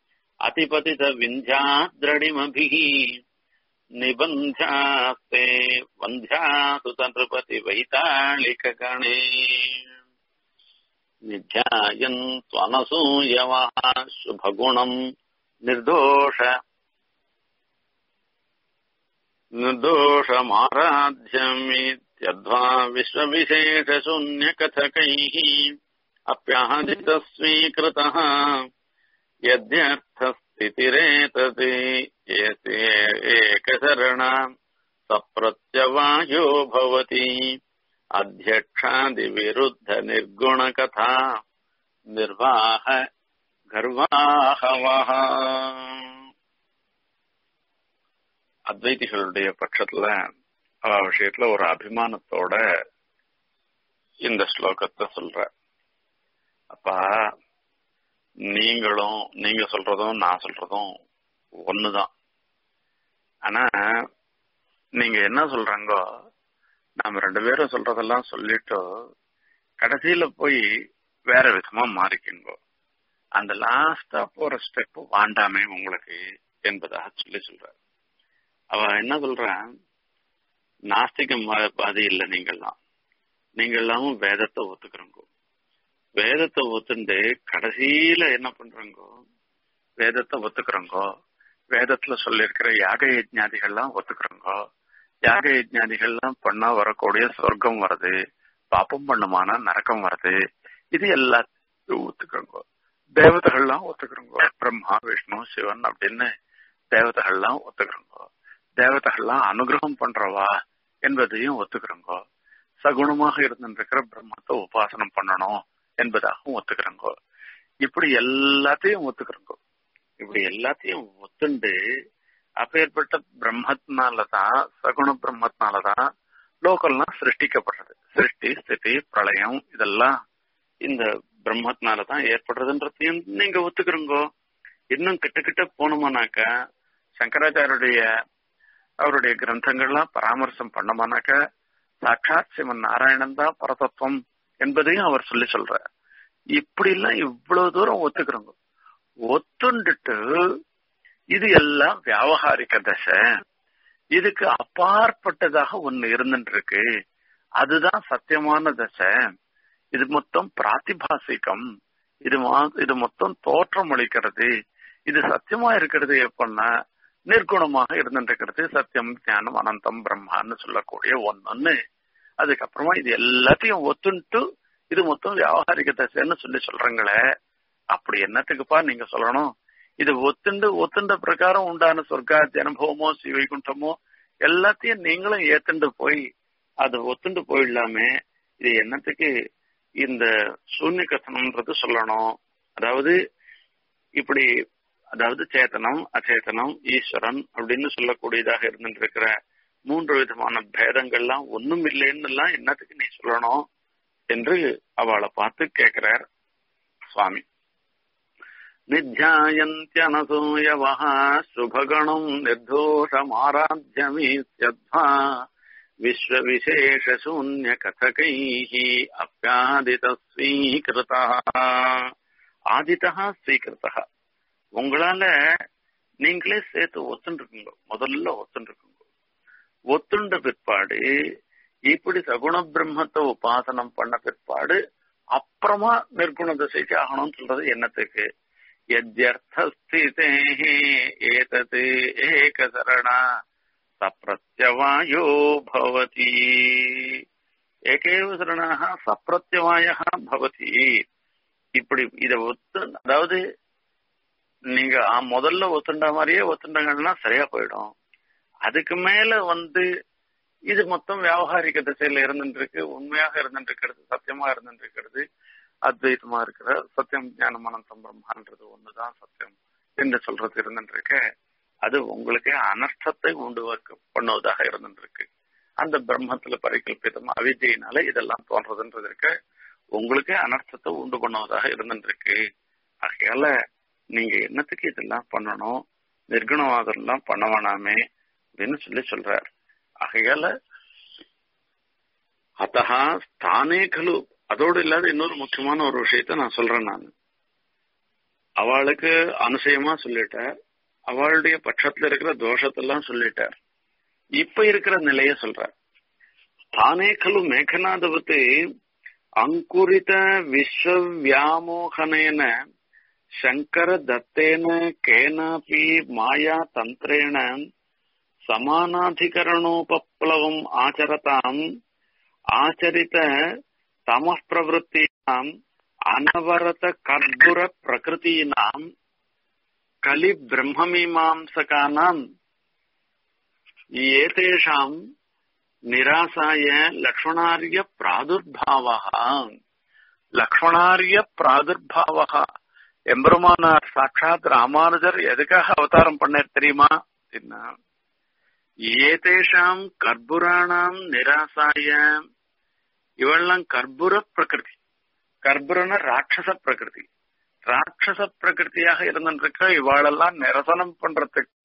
अतिपतितविन्ध्याद्रडिमभिः निबन्ध्यास्ते वन्ध्यासु नृपति वैतालिकगणे निध्यायन् त्वनसूयवः शुभगुणम् निर्दोष निर्दोषमाराध्यमित्यध्वा विश्वविशेषशून्यकथकैः अप्याहदितः स्वीकृतः यद्यर्थस्थितिरेतति एकशरण सप्रत्यवायो भवति अध्यक्षादिविरुद्धनिर्गुणकथा निर्वाह गर्वाहवः அத்வைதிகளுடைய பட்சத்துல அவ விஷயத்துல ஒரு அபிமானத்தோட இந்த ஸ்லோகத்தை சொல்ற அப்பா நீங்களும் நீங்க சொல்றதும் நான் சொல்றதும் ஒண்ணுதான் ஆனா நீங்க என்ன சொல்றாங்கோ நாம ரெண்டு பேரும் சொல்றதெல்லாம் சொல்லிட்டு கடைசியில போய் வேற விதமா மாறிக்கிங்கோ அந்த லாஸ்டா போற ஸ்டெப் வாண்டாமே உங்களுக்கு என்பதாக சொல்லி சொல்றாரு அவ என்ன சொல்றான் நாஸ்திகம் பாதி இல்லை நீங்கள்லாம் நீங்க எல்லாமும் வேதத்தை ஒத்துக்கிறோங்க வேதத்தை ஒத்துண்டு கடைசியில என்ன பண்றோங்கோ வேதத்தை ஒத்துக்கிறோங்கோ வேதத்துல சொல்லியிருக்கிற யாக யஜ்ஞாதிகள்லாம் ஒத்துக்கிறோங்கோ யாக யஜ்ஞாதிகள்லாம் பண்ணா வரக்கூடிய சொர்க்கம் வருது பாப்பம் பண்ணுமானா நரக்கம் வருது இது எல்லாத்தையும் ஒத்துக்கிறோங்கோ தேவதைகள்லாம் ஒத்துக்கிறோங்க பிரம்மா விஷ்ணு சிவன் அப்படின்னு தேவதைகள்லாம் ஒத்துக்கிறோங்க தேவதைகள்லாம் அனுகிரகம் பண்றவா என்பதையும் ஒத்துக்கிறோங்க சகுணமாக இருந்திருக்கிற பிரம்மத்தை உபாசனம் பண்ணணும் என்பதாகவும் ஒத்துக்கிறோங்க இப்படி எல்லாத்தையும் ஒத்துக்கிறோங்க இப்படி எல்லாத்தையும் ஒத்துண்டு அப்பேற்பட்ட பிரம்மத்தினாலதான் சகுண பிரம்மத்தினாலதான் லோக்கல்லாம் சிருஷ்டிக்கப்படுறது சிருஷ்டி ஸ்திதி பிரளயம் இதெல்லாம் இந்த பிரம்மத்தினாலதான் ஏற்படுறதுன்றதையும் நீங்க ஒத்துக்கிறோங்க இன்னும் கிட்ட கிட்ட போனோமானாக்கா சங்கராச்சாரியுடைய அவருடைய கிரந்தங்கள்லாம் பராமர்சம் பண்ணோமானாக்கா சாட்சாத் சிவன் நாராயணன் தான் பரதத்துவம் என்பதையும் அவர் சொல்லி சொல்ற இப்படி எல்லாம் இவ்வளவு தூரம் ஒத்துக்கிறோங்க ஒத்துண்டுட்டு இது எல்லாம் வியாபகாரிக தசை இதுக்கு அப்பாற்பட்டதாக ஒண்ணு இருந்துட்டு இருக்கு அதுதான் சத்தியமான தசை இது மொத்தம் பிராத்திபாசிகம் இது இது மொத்தம் தோற்றம் அளிக்கிறது இது சத்தியமா இருக்கிறது எப்படின்னா நிர்குணமாக இருந்துட்டு சத்தியம் ஞானம் அனந்தம் பிரம்மான்னு சொல்லக்கூடிய ஒன்னொன்னு அதுக்கப்புறமா இது எல்லாத்தையும் ஒத்துன்ட்டு இது மொத்தம் வியாபாரிக தசைன்னு சொல்லி சொல்றீங்களே அப்படி என்னத்துக்குப்பா நீங்க சொல்லணும் இது ஒத்துண்டு ஒத்துண்ட பிரகாரம் உண்டான சொர்க்காத்தி அனுபவமோ சிவைகுண்டமோ எல்லாத்தையும் நீங்களும் ஏத்துண்டு போய் அது ஒத்துண்டு போயிடலாமே இது என்னத்துக்கு இந்த சூன்ய கத்தனம்ன்றது சொல்லணும் அதாவது இப்படி அதாவது சேத்தனம் அச்சேதனம் ஈஸ்வரன் அப்படின்னு சொல்லக்கூடியதாக இருந்துட்டு இருக்கிற மூன்று விதமான பேதங்கள்லாம் ஒண்ணும் இல்லைன்னு எல்லாம் என்னத்துக்கு நீ சொல்லணும் என்று அவளை பார்த்து கேட்கிறார் சுவாமி நித்யாயந்தியனசூயவः சுபகணம் நிர்தோஷமாராத்தியமீத்யத்வா விஸ்வவிசேஷசூன்யகதகைः அப்பியாதித ஸ்வீகிருதா ஆதிதா ஸ்வீகிருதா உங்களால நீங்களே சேர்த்து ஒத்துண்டுருக்குங்க முதல்ல ஒத்துண்டுருக்குங்க ஒத்துண்ட பிற்பாடு இப்படி சகுண பிரம்மத்தை உபாசனம் பண்ண பிற்பாடு அப்புறமா நிர்குண திசைக்கு ஆகணும்னு சொல்றது என்னத்துக்கு எத்யர்த்தஸ்திதே ஏதது ஏகசரணா சப்ரத்யவாயோ பவதி ஏகேவ சரணாக சப்ரத்யவாய பவதி இப்படி இத ஒத்து அதாவது நீங்க முதல்ல ஒத்துண்ட மாதிரியே ஒத்துண்டங்கன்னா சரியா போயிடும் அதுக்கு மேல வந்து இது மொத்தம் வியாபாரிக திசையில இருந்துட்டு இருக்கு உண்மையாக இருந்துட்டு இருக்கிறது சத்தியமா இருந்துட்டு இருக்கிறது அத்வைத்தமா இருக்கிற சத்தியம் ஞானம் அனந்தம் பிரம்மான்றது ஒண்ணுதான் சத்தியம் என்று சொல்றது இருந்துட்டு இருக்க அது உங்களுக்கே அனர்த்தத்தை உண்டு பண்ணுவதாக இருந்துட்டு இருக்கு அந்த பிரம்மத்துல பரிகல்பிதம் அவித்தியினால இதெல்லாம் தோன்றதுன்றது இருக்க உங்களுக்கே அனர்த்தத்தை உண்டு பண்ணுவதாக இருந்துட்டு இருக்கு ஆகையால நீங்க என்னத்துக்கு இதெல்லாம் பண்ணணும் நிர்குணவாதம் பண்ண வேணாமே அப்படின்னு சொல்லி சொல்றார் ஆகையால அத்தகா தானே கலு அதோடு இல்லாத இன்னொரு முக்கியமான ஒரு விஷயத்த நான் சொல்றேன் நான் அவளுக்கு அனுசயமா சொல்லிட்டார் அவளுடைய பட்சத்துல இருக்கிற தோஷத்தெல்லாம் சொல்லிட்டார் இப்ப இருக்கிற நிலைய சொல்றார் தானே கலு மேகநாதவத்து அங்குரித விஸ்வவியாமோகனேன சங்கர தத்தேன கேனாபி மாயா தந்திரேன சமானாதிகரணோபப்ளவம் ஆச்சரதாம் ஆச்சரித்த தம பிரவருத்தீனாம் அனவரத கர்புர பிரகிருத்தீனாம் கலி பிரம்மமீமாம்சகானாம் ஏதேஷாம் நிராசாய லக்ஷ்மணாரிய பிராதுர்பாவா லக்ஷ்மணாரிய பிராதுர்பாவா எம்பெருமானார் சாட்சாத் ராமானுஜர் எதுக்காக அவதாரம் பண்ணார் தெரியுமா அப்படின்னா ஏதேஷாம் கர்ப்புராணாம் நிராசாய இவெல்லாம் கர்ப்புர பிரகிருதி கர்ப்புரன ராட்சச பிரகிருதி ராட்சச பிரகிருதியாக இருந்திருக்க இவாளெல்லாம் நிரசனம் பண்றதுக்கு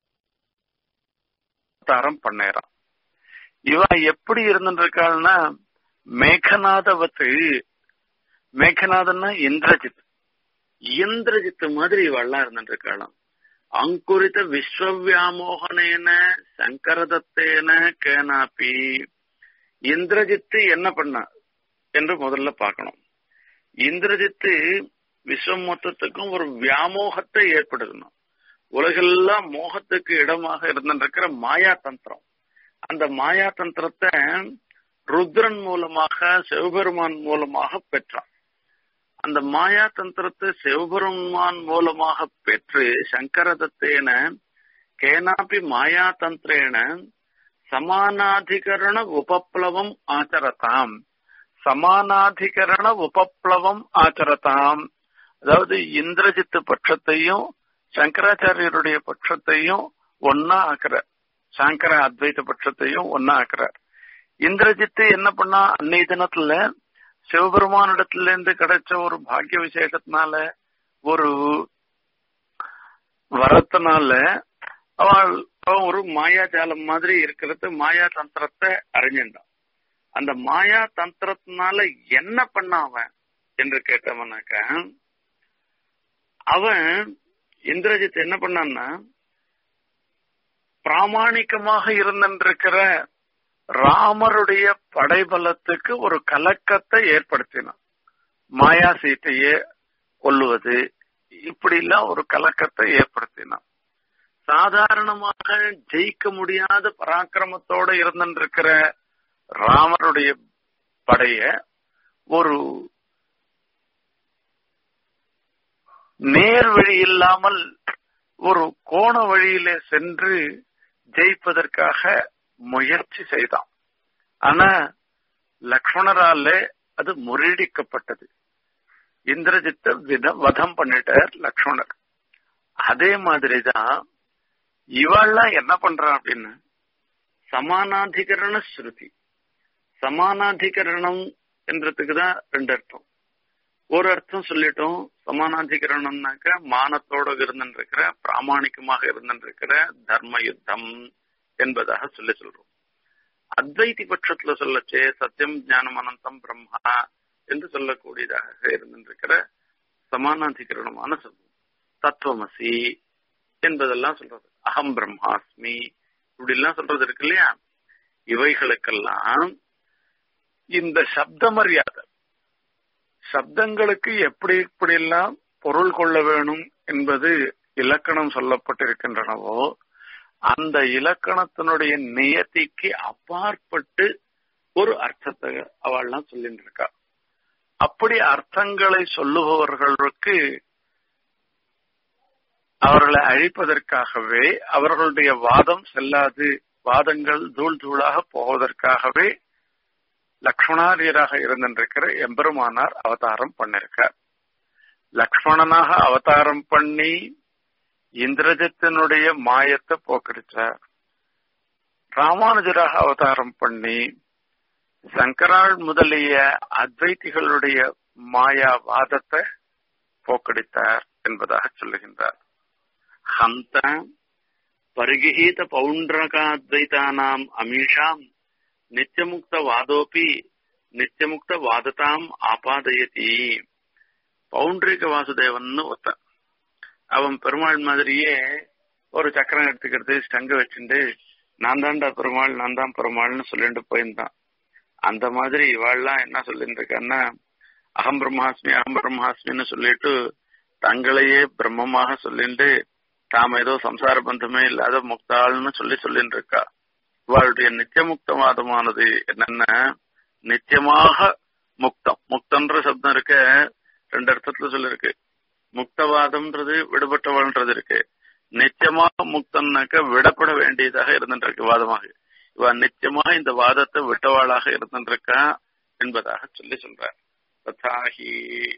அவதாரம் பண்ணேறான் இவ எப்படி இருந்துருக்காள்னா மேகநாதவத்து மேகநாதன்னா இந்திரஜித் இந்திரஜித் மாதிரி இவெல்லாம் இருந்துருக்காளாம் அங்குரித விஸ்வவியாமோகனேன சங்கரதத்தேன கேனாப்பி இந்திரஜித்து என்ன பண்ண என்று முதல்ல பார்க்கணும் இந்திரஜித்து விஸ்வம் மொத்தத்துக்கும் ஒரு வியாமோகத்தை ஏற்படுத்தணும் உலகெல்லாம் மோகத்துக்கு இடமாக இருந்திருக்கிற மாயா தந்திரம் அந்த மாயா தந்திரத்தை ருத்ரன் மூலமாக சிவபெருமான் மூலமாக பெற்றான் அந்த மாயா தந்திரத்தை சிவபெருமான் மூலமாக பெற்று சங்கரதத்தேன கேனாப்பி மாயா தந்திரேன சமானாதிகரண உபப்ளவம் ஆச்சரதாம் சமானாதிகரண உபப்ளவம் ஆச்சரதாம் அதாவது இந்திரஜித்து பட்சத்தையும் சங்கராச்சாரியருடைய பட்சத்தையும் ஒன்னா ஆக்குறார் சங்கர அத்வைத பட்சத்தையும் ஒன்னா ஆக்குறார் இந்திரஜித்து என்ன பண்ணா அன்னைய தினத்துல சிவபெருமானிடத்துல இருந்து கிடைச்ச ஒரு பாக்கிய விசேஷத்தினால ஒரு வரத்தினால அவள் அவன் ஒரு மாயாஜாலம் மாதிரி இருக்கிறது மாயா தந்திரத்தை அறிஞ்சின்றான் அந்த மாயா தந்திரத்தினால என்ன பண்ண அவன் என்று கேட்டவனாக்க அவன் இந்திரஜித் என்ன பண்ணான்னா பிராமணிக்கமாக இருந்திருக்கிற ராமருடைய படைபலத்துக்கு ஒரு கலக்கத்தை ஏற்படுத்தினான் மாயா சீத்தையே கொல்லுவது இப்படி எல்லாம் ஒரு கலக்கத்தை ஏற்படுத்தினான் சாதாரணமாக ஜெயிக்க முடியாத பராக்கிரமத்தோட இருந்திருக்கிற ராமருடைய படைய ஒரு நேர் வழி இல்லாமல் ஒரு கோண வழியிலே சென்று ஜெயிப்பதற்காக முயற்சி செய்தான் ஆனா லக்ஷ்மணரால அது முறியடிக்கப்பட்டது இந்திரஜித்த வித வதம் பண்ணிட்டார் லக்ஷ்மணர் அதே மாதிரிதான் இவாள்லாம் என்ன பண்றான் அப்படின்னு சமானாதிகரண ஸ்ருதி சமானாதிகரணம் என்றதுக்கு தான் ரெண்டு அர்த்தம் ஒரு அர்த்தம் சொல்லிட்டோம் சமானாதிகரணம்னாக்க மானத்தோட இருந்திருக்கிற பிராமணிக்கமாக இருந்திருக்கிற தர்ம யுத்தம் என்பதாக சொல்லி சொல்றோம் அத்வைதி பட்சத்துல சொல்லச்சே சத்தியம் ஞானம் அனந்தம் பிரம்மா என்று சொல்லக்கூடியதாக இருந்திருக்கிற சமானாதிகரணமான சொல்லும் தத்துவமசி என்பதெல்லாம் சொல்றது அகம் பிரம்மாஸ்மி இப்படி எல்லாம் சொல்றது இருக்கு இல்லையா இவைகளுக்கெல்லாம் இந்த சப்த மரியாதை சப்தங்களுக்கு எப்படி இப்படி எல்லாம் பொருள் கொள்ள வேணும் என்பது இலக்கணம் சொல்லப்பட்டிருக்கின்றனவோ அந்த இலக்கணத்தினுடைய நியத்திக்கு அப்பாற்பட்டு ஒரு அர்த்தத்தை அவள்லாம் சொல்லிட்டு இருக்கா அப்படி அர்த்தங்களை சொல்லுபவர்களுக்கு அவர்களை அழிப்பதற்காகவே அவர்களுடைய வாதம் செல்லாது வாதங்கள் தூள் தூளாக போவதற்காகவே லக்ஷ்மணாரியராக இருந்திருக்கிற எம்பெருமானார் அவதாரம் பண்ணிருக்கார் லக்ஷ்மணனாக அவதாரம் பண்ணி இந்திரஜத்தினுடைய மாயத்தை போக்கடிச்சார் ராமானுஜராக அவதாரம் பண்ணி சங்கராள் முதலிய அத்வைத்திகளுடைய மாயா வாதத்தை போக்கடித்தார் என்பதாக சொல்லுகின்றார் ஹந்த பரிகிஹீத பௌண்டரகாத்வைதானாம் அமீஷாம் நித்தியமுக்த வாதோபி நித்தியமுக்த வாததாம் ஆபாதயதி பவுண்டரிக வாசுதேவன் ஒருத்தன் அவன் பெருமாள் மாதிரியே ஒரு சக்கரம் எடுத்துக்கிறது ஸ்டங்க வச்சுட்டு நான் தான்டா பெருமாள் நான் தான் பெருமாள்னு சொல்லிட்டு போயிருந்தான் அந்த மாதிரி இவாள்லாம் என்ன சொல்லிட்டு இருக்கான்னா அகம் பிரம்மாஸ்மி அகம் பிரம்மாஸ்மின்னு சொல்லிட்டு தங்களையே பிரம்மமாக சொல்லிட்டு தாம ஏதோ சம்சார பந்தமே இல்லாத முக்தாள்னு சொல்லி சொல்லிட்டு இருக்கா இவளுடைய நித்தியமுக்தவாதமானது என்னன்னா நித்தியமாக முக்தம் முக்தன்ற சப்தம் இருக்க ரெண்டு அர்த்தத்துல சொல்லிருக்கு முக்தவாதம்ன்றது விடுபட்டவள்ன்றது இருக்கு நித்தியமாக முக்தம்னாக்க விடப்பட வேண்டியதாக இருந்துருக்கு வாதமாக இவ நித்தியமாக இந்த வாதத்தை விட்டவாளாக இருந்திருக்கா என்பதாக சொல்லி சொல்றார் ததாஹி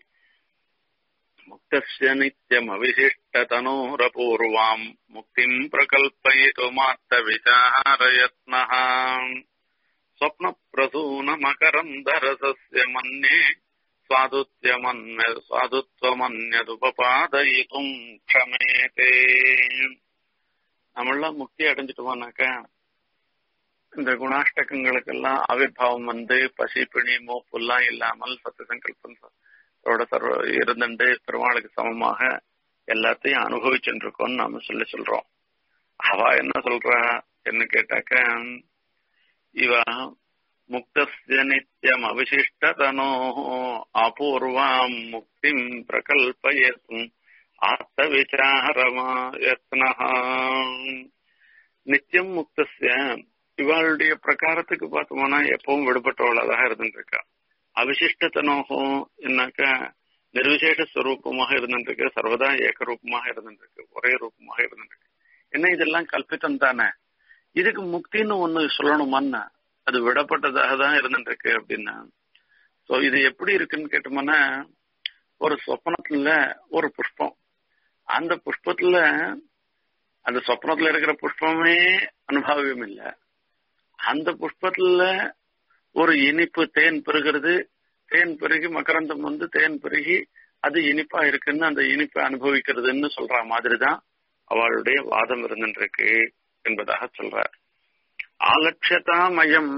முக்தஸ்ய நித்தியம் அவிசிஷ்டதனோரபூர்வாம் முக்திம் பிரகல்பயிதுமாத்த விசாரயத்னः ஸ்வப்ன பிரசூன மகரந்தரசஸ்ய மன்யே சுவாதுத்யமன்ய சுவாதுத்வமன்யதுபாதயிதும் க்ஷமேதே நம்மளாம் முக்தி அடைஞ்சிட்டோம்னாக்கா இந்த குணாஷ்டகங்களுக்கெல்லாம் ஆவிர்வாவம் வந்து பசி பிணி மூப்புலாம் இல்லாமல் சத்த சங்கல்பத்தோட சர்வ இருந்துட்டு பெருமாளுக்கு சமமாக எல்லாத்தையும் அனுபவிச்சுட்டு இருக்கோம்னு நாம சொல்லி சொல்றோம் அவ என்ன சொல்றா என்ன கேட்டாக்க இவ முக்தஸ்ய நித்தியம் அவிசிஷ்டதனோ அபூர்வாம் முக்திம் பிரகல்பயத்தும் ஆத்த விசாரமாயத்னா நித்தியம் முக்தஸ்ய இவாளுடைய பிரகாரத்துக்கு பார்த்தோம்னா எப்பவும் விடுபட்டவளாக இருந்துருக்கா அவிசிஷ்டத்தனோகம் என்னாக்கா நிர்விசேஷ ஸ்வரூபமாக இருந்துருக்கு சர்வதா ஏக ரூபமாக இருந்துருக்கு ஒரே ரூபமாக இருந்துருக்கு என்ன இதெல்லாம் கல்பித்தம் தானே இதுக்கு முக்தின்னு ஒண்ணு சொல்லணுமான்னா அது விடப்பட்டதாக தான் இருந்துருக்கு அப்படின்னா சோ இது எப்படி இருக்குன்னு கேட்டோம்னா ஒரு சொப்பனத்துல ஒரு புஷ்பம் அந்த புஷ்பத்துல அந்த சொப்னத்துல இருக்கிற புஷ்பமே அனுபவியம் இல்ல அந்த புஷ்பத்துல ஒரு இனிப்பு தேன் பெருகிறது தேன் பெருகி மகரந்தம் வந்து தேன் பெருகி அது இனிப்பா இருக்குன்னு அந்த இனிப்பை அனுபவிக்கிறதுன்னு சொல்ற மாதிரிதான் அவளுடைய வாதம் இருந்துருக்கு என்பதாக சொல்றார் ஆலட்சதாமயம்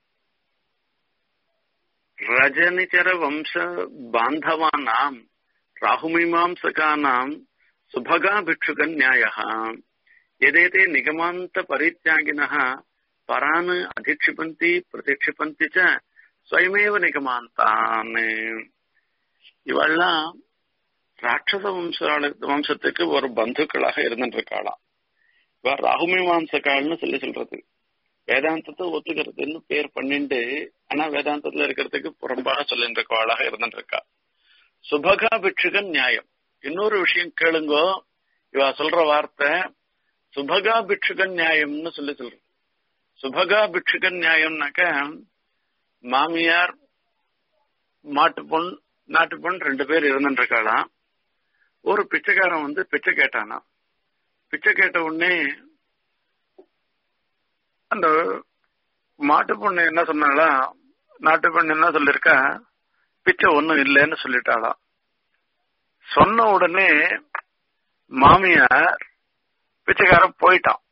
ரஜனிச்சர வம்ச பாந்தவானாம் ராகுமீமாம்சகானாம் சுபகா பிக்ஷுக நியாய எதேதே நிகமாந்த பரித்யாகினः பரான் அதிக்ஷிபந்தி பிரதிக்ஷிபந்தி ச ஸ்வயமேவ நிகமாந்தான் இவெல்லாம் ராட்சச வம்ச வம்சத்துக்கு ஒரு பந்துக்களாக இருந்துட்டு இருக்காளாம் இவ ராகுமீமாம்சகால்னு சொல்லி சொல்றது வேதாந்தத்தை ஒத்துக்கிறதுன்னு பேர் பண்ணிண்டு ஆனா வேதாந்தத்துல இருக்கிறதுக்கு புறம்பாக சொல்லிட்டு இருக்கவாளாக இருந்துட்டு இருக்கா சுபகா பிக்ஷுக நியாயம் இன்னொரு விஷயம் கேளுங்கோ இவ சொல்ற வார்த்தை சுபகா பிக்ஷுக நியாயம்னு சொல்லி சொல்ற சுபகா பிக்ஷுக நியாயம்னாக்க மாமியார் மாட்டு பொன் நாட்டு பொன் ரெண்டு பேர் இருந்துட்டு இருக்காளாம் ஒரு பிச்சைக்காரன் வந்து பிச்சை கேட்டானா பிச்சை கேட்ட உடனே அந்த மாட்டு பொண்ணு என்ன சொன்னாலா நாட்டு பொண்ணு என்ன சொல்லிருக்கா பிச்சை ஒண்ணும் இல்லைன்னு சொல்லிட்டாளாம் சொன்ன உடனே மாமியார் பிச்சைக்காரன் போயிட்டான்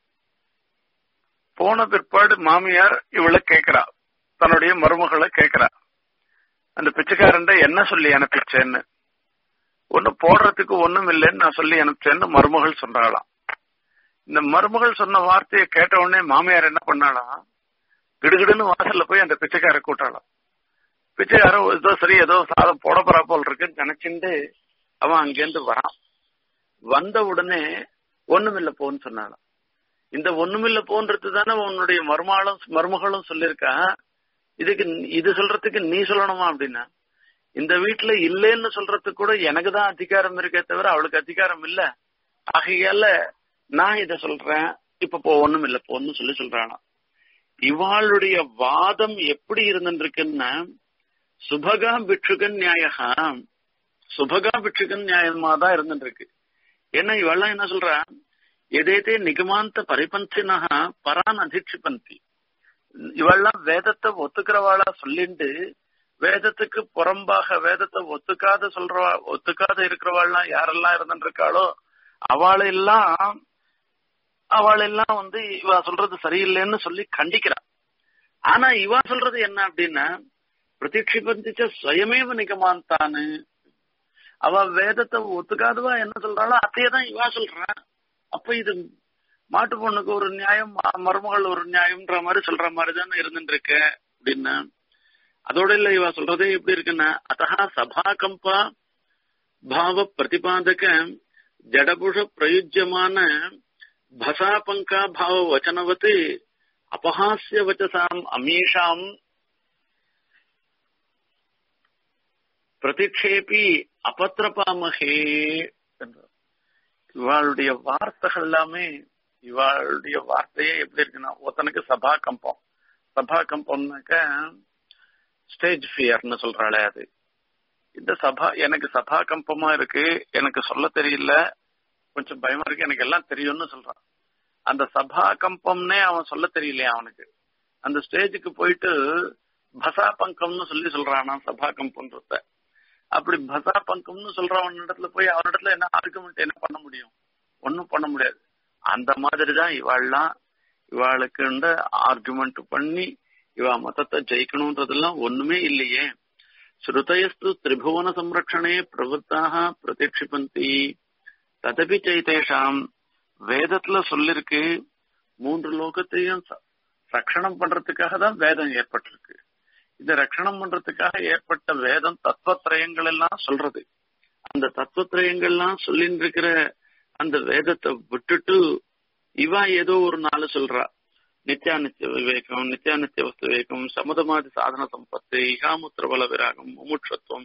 போன பிற்பாடு மாமியார் இவளை கேக்குறா தன்னுடைய மருமகளை கேக்குறா அந்த பிச்சைக்காரன் என்ன சொல்லி அனுப்பிச்சேன்னு ஒண்ணு போடுறதுக்கு ஒண்ணும் இல்லைன்னு நான் சொல்லி அனுப்பிச்சேன்னு மருமகள் சொன்னாலாம் இந்த மருமகள் சொன்ன வார்த்தையை கேட்ட உடனே மாமியார் என்ன பண்ணாலாம் கிடுகிடுன்னு வாசல்ல போய் அந்த பிச்சைக்கார கூட்டாளாம் பிச்சைக்காரன் ஏதோ சரி ஏதோ சாதம் போட போறா போல் இருக்குன்னு நினைச்சுட்டு அவன் அங்கேருந்து வரான் வந்த உடனே ஒண்ணுமில்ல போன்னு சொன்னாலாம் இந்த ஒண்ணுமில்ல போன்றது தானே உன்னுடைய மருமாளும் மருமகளும் சொல்லியிருக்கா இதுக்கு இது சொல்றதுக்கு நீ சொல்லணுமா அப்படின்னா இந்த வீட்டுல இல்லைன்னு சொல்றதுக்கு கூட எனக்கு தான் அதிகாரம் இருக்கே தவிர அவளுக்கு அதிகாரம் இல்ல ஆகையால நான் இத சொல்றேன் இப்ப போ ஒண்ணும் இல்ல போன்னு சொல்லி சொல்றானா இவாளுடைய வாதம் எப்படி இருந்துருக்குன்னா சுபகா பிட்சுகன் நியாயகா சுபகா பிட்சுகன் நியாயமா தான் இருந்துருக்கு ஏன்னா இவெல்லாம் என்ன சொல்றா எதேதே நிகமாந்த பரிபந்தினகா பரான் அதிட்சிபந்தி இவெல்லாம் வேதத்தை ஒத்துக்கிறவாளா சொல்லிண்டு வேதத்துக்கு புறம்பாக வேதத்தை ஒத்துக்காத சொல்றவா ஒத்துக்காத இருக்கிறவாள்லாம் யாரெல்லாம் இருந்துருக்காளோ அவளெல்லாம் அவளெல்லாம் வந்து இவ சொல்றது சரியில்லைன்னு சொல்லி கண்டிக்கிறா ஆனா இவ சொல்றது என்ன அப்படின்னா பிரதீட்சிபந்திச்ச சுயமேவ நிகமாந்தானு அவ வேதத்தை ஒத்துக்காதவா என்ன சொல்றாளோ அதையதான் இவா சொல்றான் அப்ப இது மாட்டு பொண்ணுக்கு ஒரு நியாயம் மருமகள் ஒரு நியாயம்ன்ற மாதிரி சொல்ற மாதிரி தானே இருந்துட்டு இருக்க அப்படின்னு அதோட இல்ல இவ சொல்றதே எப்படி இருக்குன்னா அத்தா சபா கம்பா பாவ பிரதிபாதக ஜடபுஷ பிரயுஜ்யமான பசாபங்கா பாவ வச்சனவத் அபஹாஸ்ய வச்சசாம் அமீஷாம் பிரதிக்ஷேபி அபத்திரபாமகே இவாளுடைய வார்த்தைகள் எல்லாமே இவாளுடைய வார்த்தையே எப்படி இருக்குன்னா ஒருத்தனுக்கு சபா கம்பம் சபா கம்பம்னாக்க ஸ்டேஜ் ஃபியர்னு சொல்றாளே அது இந்த சபா எனக்கு சபா கம்பமா இருக்கு எனக்கு சொல்ல தெரியல கொஞ்சம் பயமா இருக்கு எனக்கு எல்லாம் தெரியும்னு சொல்றான் அந்த சபா கம்பம்னே அவன் சொல்ல தெரியலையா அவனுக்கு அந்த ஸ்டேஜுக்கு போயிட்டு பசா பங்கம்னு சொல்லி சொல்றானா சபா கம்பம்ன்றத அப்படி பசா பங்கம்னு சொல்றவன் இடத்துல போய் அவனிடத்துல என்ன ஆர்குமெண்ட் என்ன பண்ண முடியும் ஒன்னும் பண்ண முடியாது அந்த மாதிரி தான் இவாள்லாம் இவாளுக்கு ஆர்குமெண்ட் பண்ணி இவா மதத்தை ஜெயிக்கணும்ன்றதெல்லாம் ஒண்ணுமே இல்லையே ஸ்ருதயஸ்து திரிபுவன சம்ரட்சணே பிரவృத்தாக பிரதீட்சிபந்தி ததபி சைதேஷாம் வேதத்துல சொல்லிருக்கு மூன்று லோகத்தையும் ரட்சணம் பண்றதுக்காக தான் வேதம் ஏற்பட்டிருக்கு இந்த ரட்சணம் பண்றதுக்காக ஏற்பட்ட வேதம் தத்துவத்திரயங்கள் எல்லாம் சொல்றது அந்த தத்துவத்திரயங்கள்லாம் சொல்லிட்டு இருக்கிற அந்த வேதத்தை விட்டுட்டு இவா ஏதோ ஒரு நாள் சொல்றா நித்யானித்ய விவேகம் நித்யானித்ய வஸ்து விவேகம் சமுதமாதி சாதன சம்பத்து இகாமுத்திர பல விராகம் முமுட்சத்துவம்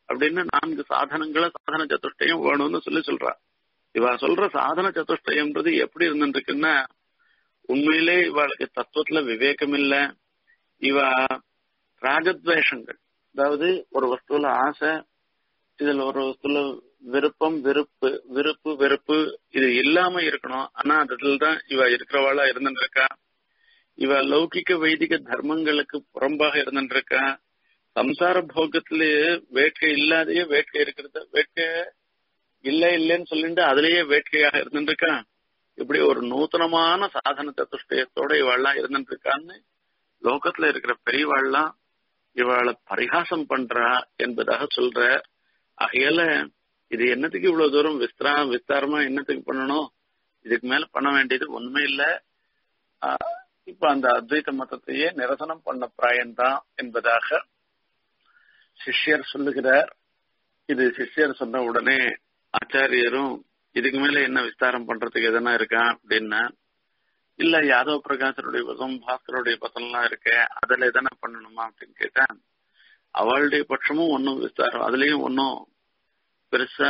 அப்படின்னு நான்கு சாதனங்களை சாதன சதுஷ்டயம் வேணும்னு சொல்லி சொல்றா இவ சொல்ற சாதன சதுஷ்டயம்ன்றது எப்படி இருந்துருக்குன்னா உண்மையிலே இவளுக்கு தத்துவத்துல விவேகம் இல்ல இவ ராகத்வேஷங்கள் அதாவது ஒரு வஸ்துல ஆசை இதுல ஒரு வஸ்துல விருப்பம் வெறுப்பு விருப்பு வெறுப்பு இது இல்லாம இருக்கணும் ஆனா அதுல தான் இவ இருக்கிறவாளா இருந்துருக்கா இவ லௌகிக வைதிக தர்மங்களுக்கு புறம்பாக இருந்துருக்கா சம்சார போகத்திலேயே வேட்கை இல்லாதையே வேட்கை இருக்கிறது வேட்கை இல்ல இல்லைன்னு சொல்லிட்டு அதுலயே வேட்கையாக இருந்துருக்கா இப்படி ஒரு நூத்தனமான சாதன சதுஷ்டயத்தோட இவாள்லாம் இருந்துட்டு இருக்கான்னு லோகத்துல இருக்கிற பெரியவாள்லாம் இவாளை பரிகாசம் பண்றா என்பதாக சொல்ற ஆகையால இது என்னத்துக்கு இவ்வளவு தூரம் விஸ்தரா விஸ்தாரமா என்னத்துக்கு பண்ணணும் இதுக்கு மேல பண்ண வேண்டியது ஒண்ணுமே இல்ல இப்ப அந்த அத்வைத மதத்தையே நிரசனம் பண்ண பிராயம்தான் என்பதாக சிஷ்யர் சொல்லுகிறார் இது சிஷ்யர் சொன்ன உடனே ஆச்சாரியரும் இதுக்கு மேல என்ன விஸ்தாரம் பண்றதுக்கு எதனா இருக்கா அப்படின்னா இல்ல யாதவ பிரகாசருடைய பதம் பாஸ்கருடைய பதம்லாம் இருக்க அதுல எதனா பண்ணணுமா அப்படின்னு கேட்டா அவளுடைய பட்சமும் ஒன்னும் விஸ்தாரம் அதுலயும் ஒன்னும் பெருசா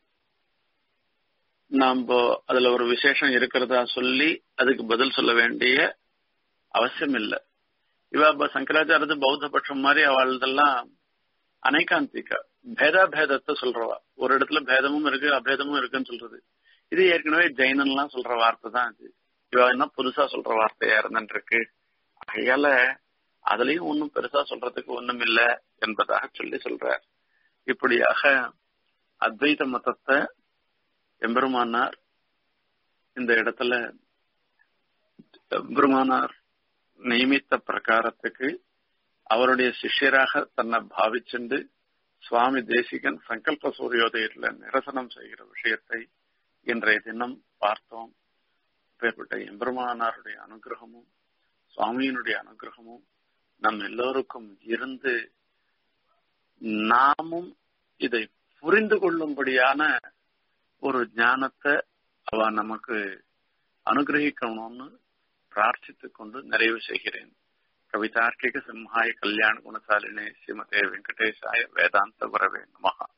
நாம அதுல ஒரு விசேஷம் இருக்கிறதா சொல்லி அதுக்கு பதில் சொல்ல வேண்டிய அவசியம் இல்லை இவ சங்கராச்சாரத்து பௌத்த பட்சம் மாதிரி அவள்தெல்லாம் அனைகாந்திகா பேதா பேதத்தை சொல்றவா ஒரு இடத்துல பேதமும் இருக்கு அபேதமும் இருக்குன்னு சொல்றது இது ஏற்கனவே ஜெயினன்லாம் சொல்ற வார்த்தை தான் இது இவ என்ன புதுசா சொல்ற வார்த்தையா இருந்துருக்கு ஆகையால அதுலயும் ஒன்னும் பெருசா சொல்றதுக்கு ஒண்ணும் இல்ல என்பதாக சொல்லி சொல்றார் இப்படியாக அத்வைத மதத்தை எம்பெருமானார் இந்த இடத்துல எம்பெருமானார் நியமித்த பிரகாரத்துக்கு அவருடைய சிஷ்யராக தன்னை பாவிச்சுண்டு சுவாமி தேசிகன் சங்கல்ப சூரியோதயத்துல நிரசனம் செய்கிற விஷயத்தை இன்றைய தினம் பார்த்தோம் அப்பேற்பட்ட எம்பெருமானாருடைய அனுகிரகமும் சுவாமியினுடைய அனுகிரகமும் நம் எல்லோருக்கும் இருந்து நாமும் இதை புரிந்து கொள்ளும்படியான ஒரு ஞானத்தை அவ நமக்கு அனுகிரகிக்கணும்னு பிரார்த்தித்துக் கொண்டு நிறைவு செய்கிறேன் கவிதார்க்கிக சிம்ஹாய கல்யாண குணசாலினே ஸ்ரீமதே வெங்கடேசாய வேதாந்த வரவே நமகா